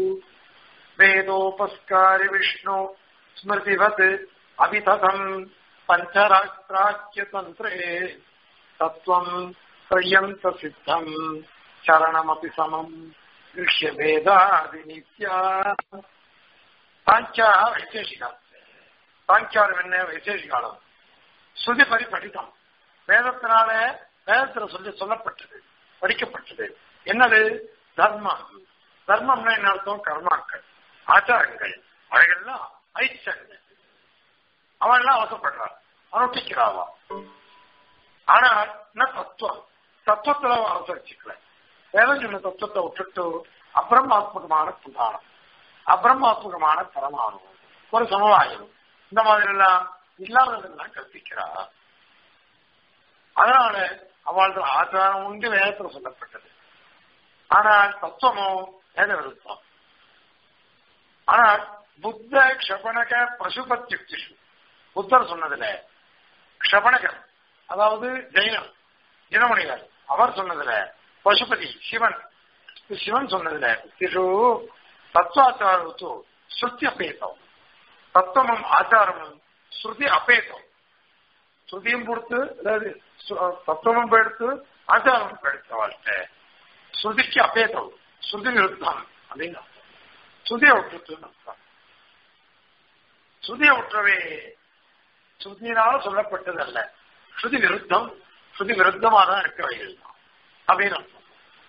வேதோபஸ்காரி விஷ்ணு ஸ்மிருதிவத் அபிததம் பஞ்சராஷ்டிராக்கியதந்திரே தத்துவம் பர்யந்த சித்தம் சரணமபி சமம் கிருஷ்ய வேதாதிநித்யா சாங்கியா வைசேஷிகா சாங்கியாரம் என்ன வைசேஷிகாலம் ஸ்ருதி பரி படித்தம் வேதத்தினால வேதத்துல சொல்லி சொல்லப்பட்டது படிக்கப்பட்டது என்னது தர்மம் தர்மம்னா என்ன அர்த்தம் கர்மாக்கள் ஆச்சாரங்கள் அவைகள்லாம் ஐச்சங்கள் அவன்லாம் அவசப்படுறான் அனுஷ்டிக்கிறாவா ஆனால் என்ன தத்துவம் தத்துவத்துல அவன் அவசரிச்சுக்கல வேதம் சொன்ன தத்துவத்தை விட்டுட்டு அப்ரமாத்மகமான பிரதானம் அப்ரமாத்மகமான பரமாணு ஒரு சமுதாயம் இந்த மாதிரி எல்லாம் இல்லாததெல்லாம் கற்பிக்கிறா அதனால அவளது ஆச்சாரம் உண்டு வேதத்தில் சொல்லப்பட்டது ஆனால் தத்துவமோ வேத விருத்தம் ஆனால் புத்த க்ஷபணக பசுபத்யுக்திஷு புத்தர் சொன்னதுல க்ஷபணகர் அதாவது ஜெயினர் தினமணிகர் அவர் சொன்னதுல பசுபதி சிவன் சிவன் சொன்னதுல திஷு தத்துவாச்சாரத்து ஸ்ருதி அபேதம் தத்துவமும் ஆச்சாரமும் ஸ்ருதி அபேதம் ஸ்ருதியும் கொடுத்து அதாவது தத்துவமும் எடுத்து ஆச்சாரமும் எடுத்த வாழ்க்கை ஸ்ருதிக்கு அபேதம் ஸ்ருதி விருத்தம் அப்படின்னு ஸ்ருதியை விட்டுட்டுன்னு அர்த்தம் ஸ்ருதியை விட்டுறவே ஸ்ருதியினால சொல்லப்பட்டது அல்ல ஸ்ருதி விருத்தம் ஸ்ருதி விருத்தமா தான் இருக்கிறவைகள் தான் அப்படின்னு அர்த்தம்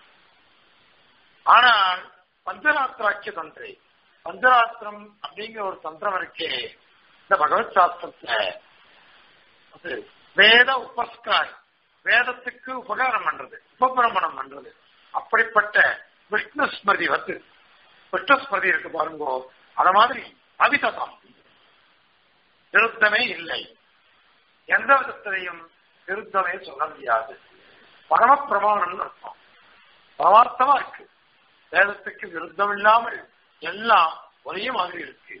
ஆனால் பஞ்சராத்திராக்கிய தந்திரை பஞ்சராத்திரம் அப்படிங்கிற ஒரு தந்திரம் இருக்கே இந்த பகவத் சாஸ்திரத்துல அது வேத உபஸ்கார் வேதத்துக்கு உபகாரம் பண்றது உபபிரமணம் பண்றது அப்படிப்பட்ட விஷ்ணு ஸ்மிருதி வந்து விஷ்ணு ஸ்மிருதி இருக்கு பாருங்கோ அத மாதிரி அவிததம் விருத்தமே இல்லை எந்த விதத்திலையும் விருத்தமே சொல்ல முடியாது பரம பிரமாணம்னு அர்த்தம் பரமார்த்தமா இருக்கு வேதத்துக்கு விருத்தம் இல்லாமல் எல்லாம் ஒரே மாதிரி இருக்கு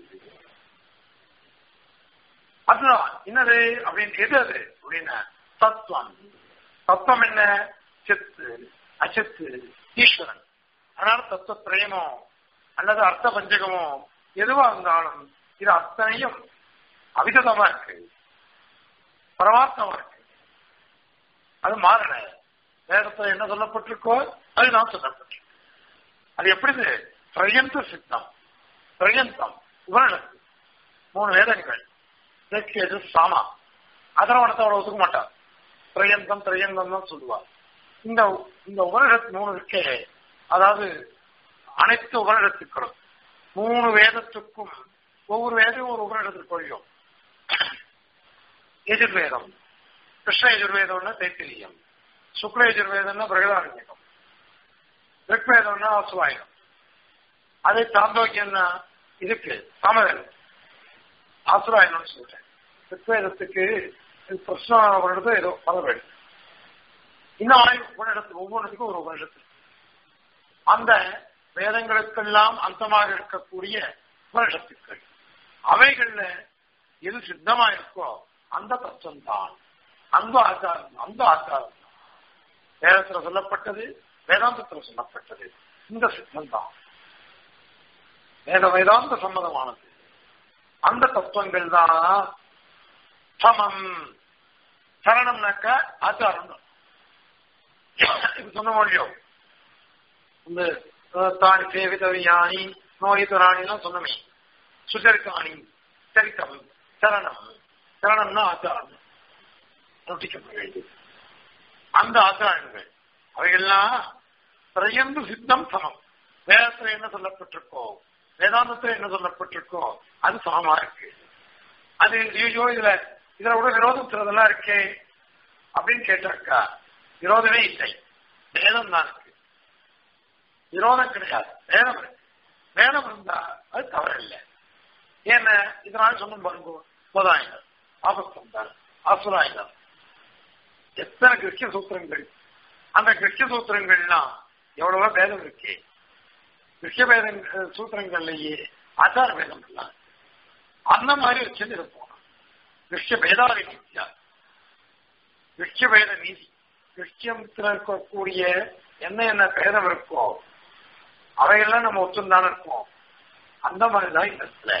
அதுதான் என்னது அப்படின்னு எது அது அப்படின்னா தத்துவம் தத்துவம் என்ன சித்து அச்சித்து ஈஸ்வரன் அதனால தத்துவ பிரேமோ அல்லது அர்த்த பஞ்சகமோ எதுவா இருந்தாலும் இது அத்தனையும் அவிதமா இருக்கு பரமார்த்தமா இருக்கு அது மாறல வேதத்துல என்ன சொல்லப்பட்டிருக்கோ அதுதான் சொல்லப்பட்டிருக்கு அது எப்படி பிரயந்த சித்தம் பிரயந்தம் உபனிடத்து மூணு வேதங்கள் இதற்கு எது சாமா அதரவணத்தை அவளை ஒத்துக்க மாட்டார் பிரயந்தம் திரையந்தம் தான் சொல்லுவார் இந்த இந்த உபனிடத்து மூணு இருக்கே அதாவது அனைத்து உபனிடத்துக்களும் மூணு வேதத்துக்கும் ஒவ்வொரு வேதம் ஒரு உபனிடத்துக்கு கொள்ளும் எதிர்வேதம் கிருஷ்ண எதிர்வேதம்னா தைத்திரியம் சுக்ல எதிர்வேதம்னா பிரகதாரண்யகம் ரிக்வேதம்னா அசுவாயம் அதே சாந்தோக்கியம்னா இதுக்கு சமவேதம் ஆசுராயணம்னு சொல்றேன் ரிக்வேதத்துக்கு பிரச்சனை ஏதோ பலவேடு இன்னும் ஆய்வு உபனிடத்துக்கு ஒவ்வொன்றுக்கும் ஒரு உபனிடத்து அந்த வேதங்களுக்கெல்லாம் அந்தமாக இருக்கக்கூடிய உபனிஷத்துக்கள் அவைகள்ல எது சித்தமா இருக்கோ அந்த தத்துவம் தான் அந்த ஆச்சாரம் அந்த ஆச்சாரம் தான் வேதத்துல சொல்லப்பட்டது வேதாந்தத்துல சொல்லப்பட்டது இந்த சித்தம் தான் வேத வேதாந்த சம்மதமானது அந்த தத்துவங்கள் தான் சமம் சரணம்னாக்க ஆச்சாரம் இது சொன்ன முடியும் இந்த தானி சேவிதவியானி நோயிதராணிலாம் சொன்னமே சுச்சரித்தாணி சரித்தம் சரணம் சரணம்னா ஆச்சாரம் நோட்டிக்கப்பட வேண்டியது அந்த ஆச்சாரங்கள் அவைகள்லாம் திரையந்து சித்தம் சமம் வேதத்துல என்ன சொல்லப்பட்டிருக்கோ வேதாந்தத்துல என்ன சொல்லப்பட்டிருக்கோ அது சமமா இருக்கு அது ஐயோ இதுல இதுல கூட விரோதம் சிலதெல்லாம் இருக்கே அப்படின்னு கேட்டாக்கா விரோதமே இல்லை வேதம் தான் இருக்கு விரோதம் கிடையாது வேதம் இருக்கு வேதம் இருந்தா அது தவறு இல்லை ஏன்னா இதனால சொன்ன பாருங்க போதாயினர் ஆபஸ்தம் அசுராயினர் எத்தனை கிருஷ்ண சூத்திரங்கள் அந்த கிருஷ்ண சூத்திரங்கள்லாம் எவ்வளவோ வேதம் இருக்கே கிருஷ்ண வேத சூத்திரங்கள்லயே ஆச்சார வேதம் எல்லாம் அந்த மாதிரி வச்சுட்டு இருப்போம் கிருஷ்ண வேதாதி நித்யா கிருஷ்ண வேத நீதி கிறிஸ்டியத்துல இருக்கக்கூடிய என்ன என்ன பேதம் இருக்கோ அவையெல்லாம் நம்ம ஒத்துந்தானே இருப்போம் அந்த மாதிரிதான் இந்த இடத்துல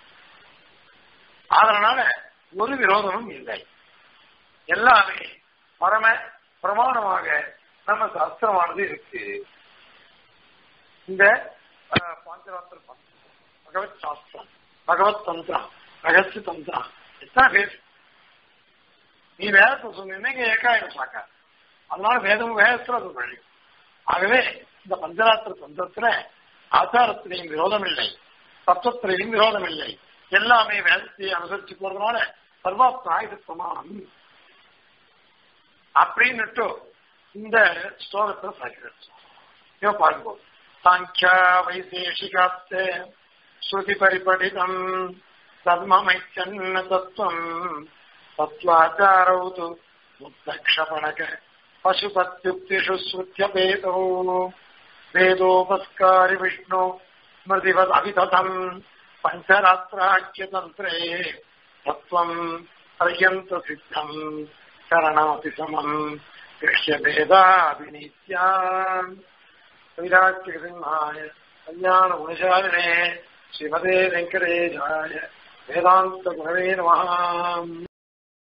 அதனால ஒரு விரோதமும் இல்லை எல்லாமே பரம பிரமாணமாக நம்ம சாஸ்திரமானது இருக்கு இந்த பாஞ்சராத்திர பகவத் சாஸ்திரம் பகவத் தந்திரம் ரகசிய தந்திரம் எத்தனை பேர் நீ வேதத்தை சொன்னீங்கன்னா இங்க ஏகாயிரம் சாக்கா அதனால வேதம் வேதத்துல அது வழி ஆகவே இந்த பஞ்சராத்திர தந்திரத்துல ஆச்சாரத்திலையும் விரோதம் இல்லை தத்துவத்திலையும் விரோதம் இல்லை எல்லாமே வேதத்தை அனுசரிச்சு போறதுனால சர்வாத்மா இது பிரமாணம் அப்படின்னுட்டு இந்த ஸ்லோகத்தை சாக்கிட்டு பாருங்க சாங்கியா வைசேஷிகாத்த ஸ்ருதி பரிபடிதம் தர்மமைச்சன்ன தத்துவம் தத்வாச்சாரௌ து முக்தக்ஷபணக பசுபத்யுக்திஷு ஸ்ருத்யபேதோ வேதோபஸ்காரி விஷ்ணு ஸ்மிருதிவத் அவிததம் பஞ்சராத்ராக்கியதந்திரே தத்துவம் பர்யந்த சித்தம் சரணாதி சமம் கிருஷ்யபேதாபிநீத்யா வைராக்கியசிம்மாய கல்யாண குணசாலினே ஸ்ரீமதே வெங்கடேஜாய வேதாந்த குணவே நம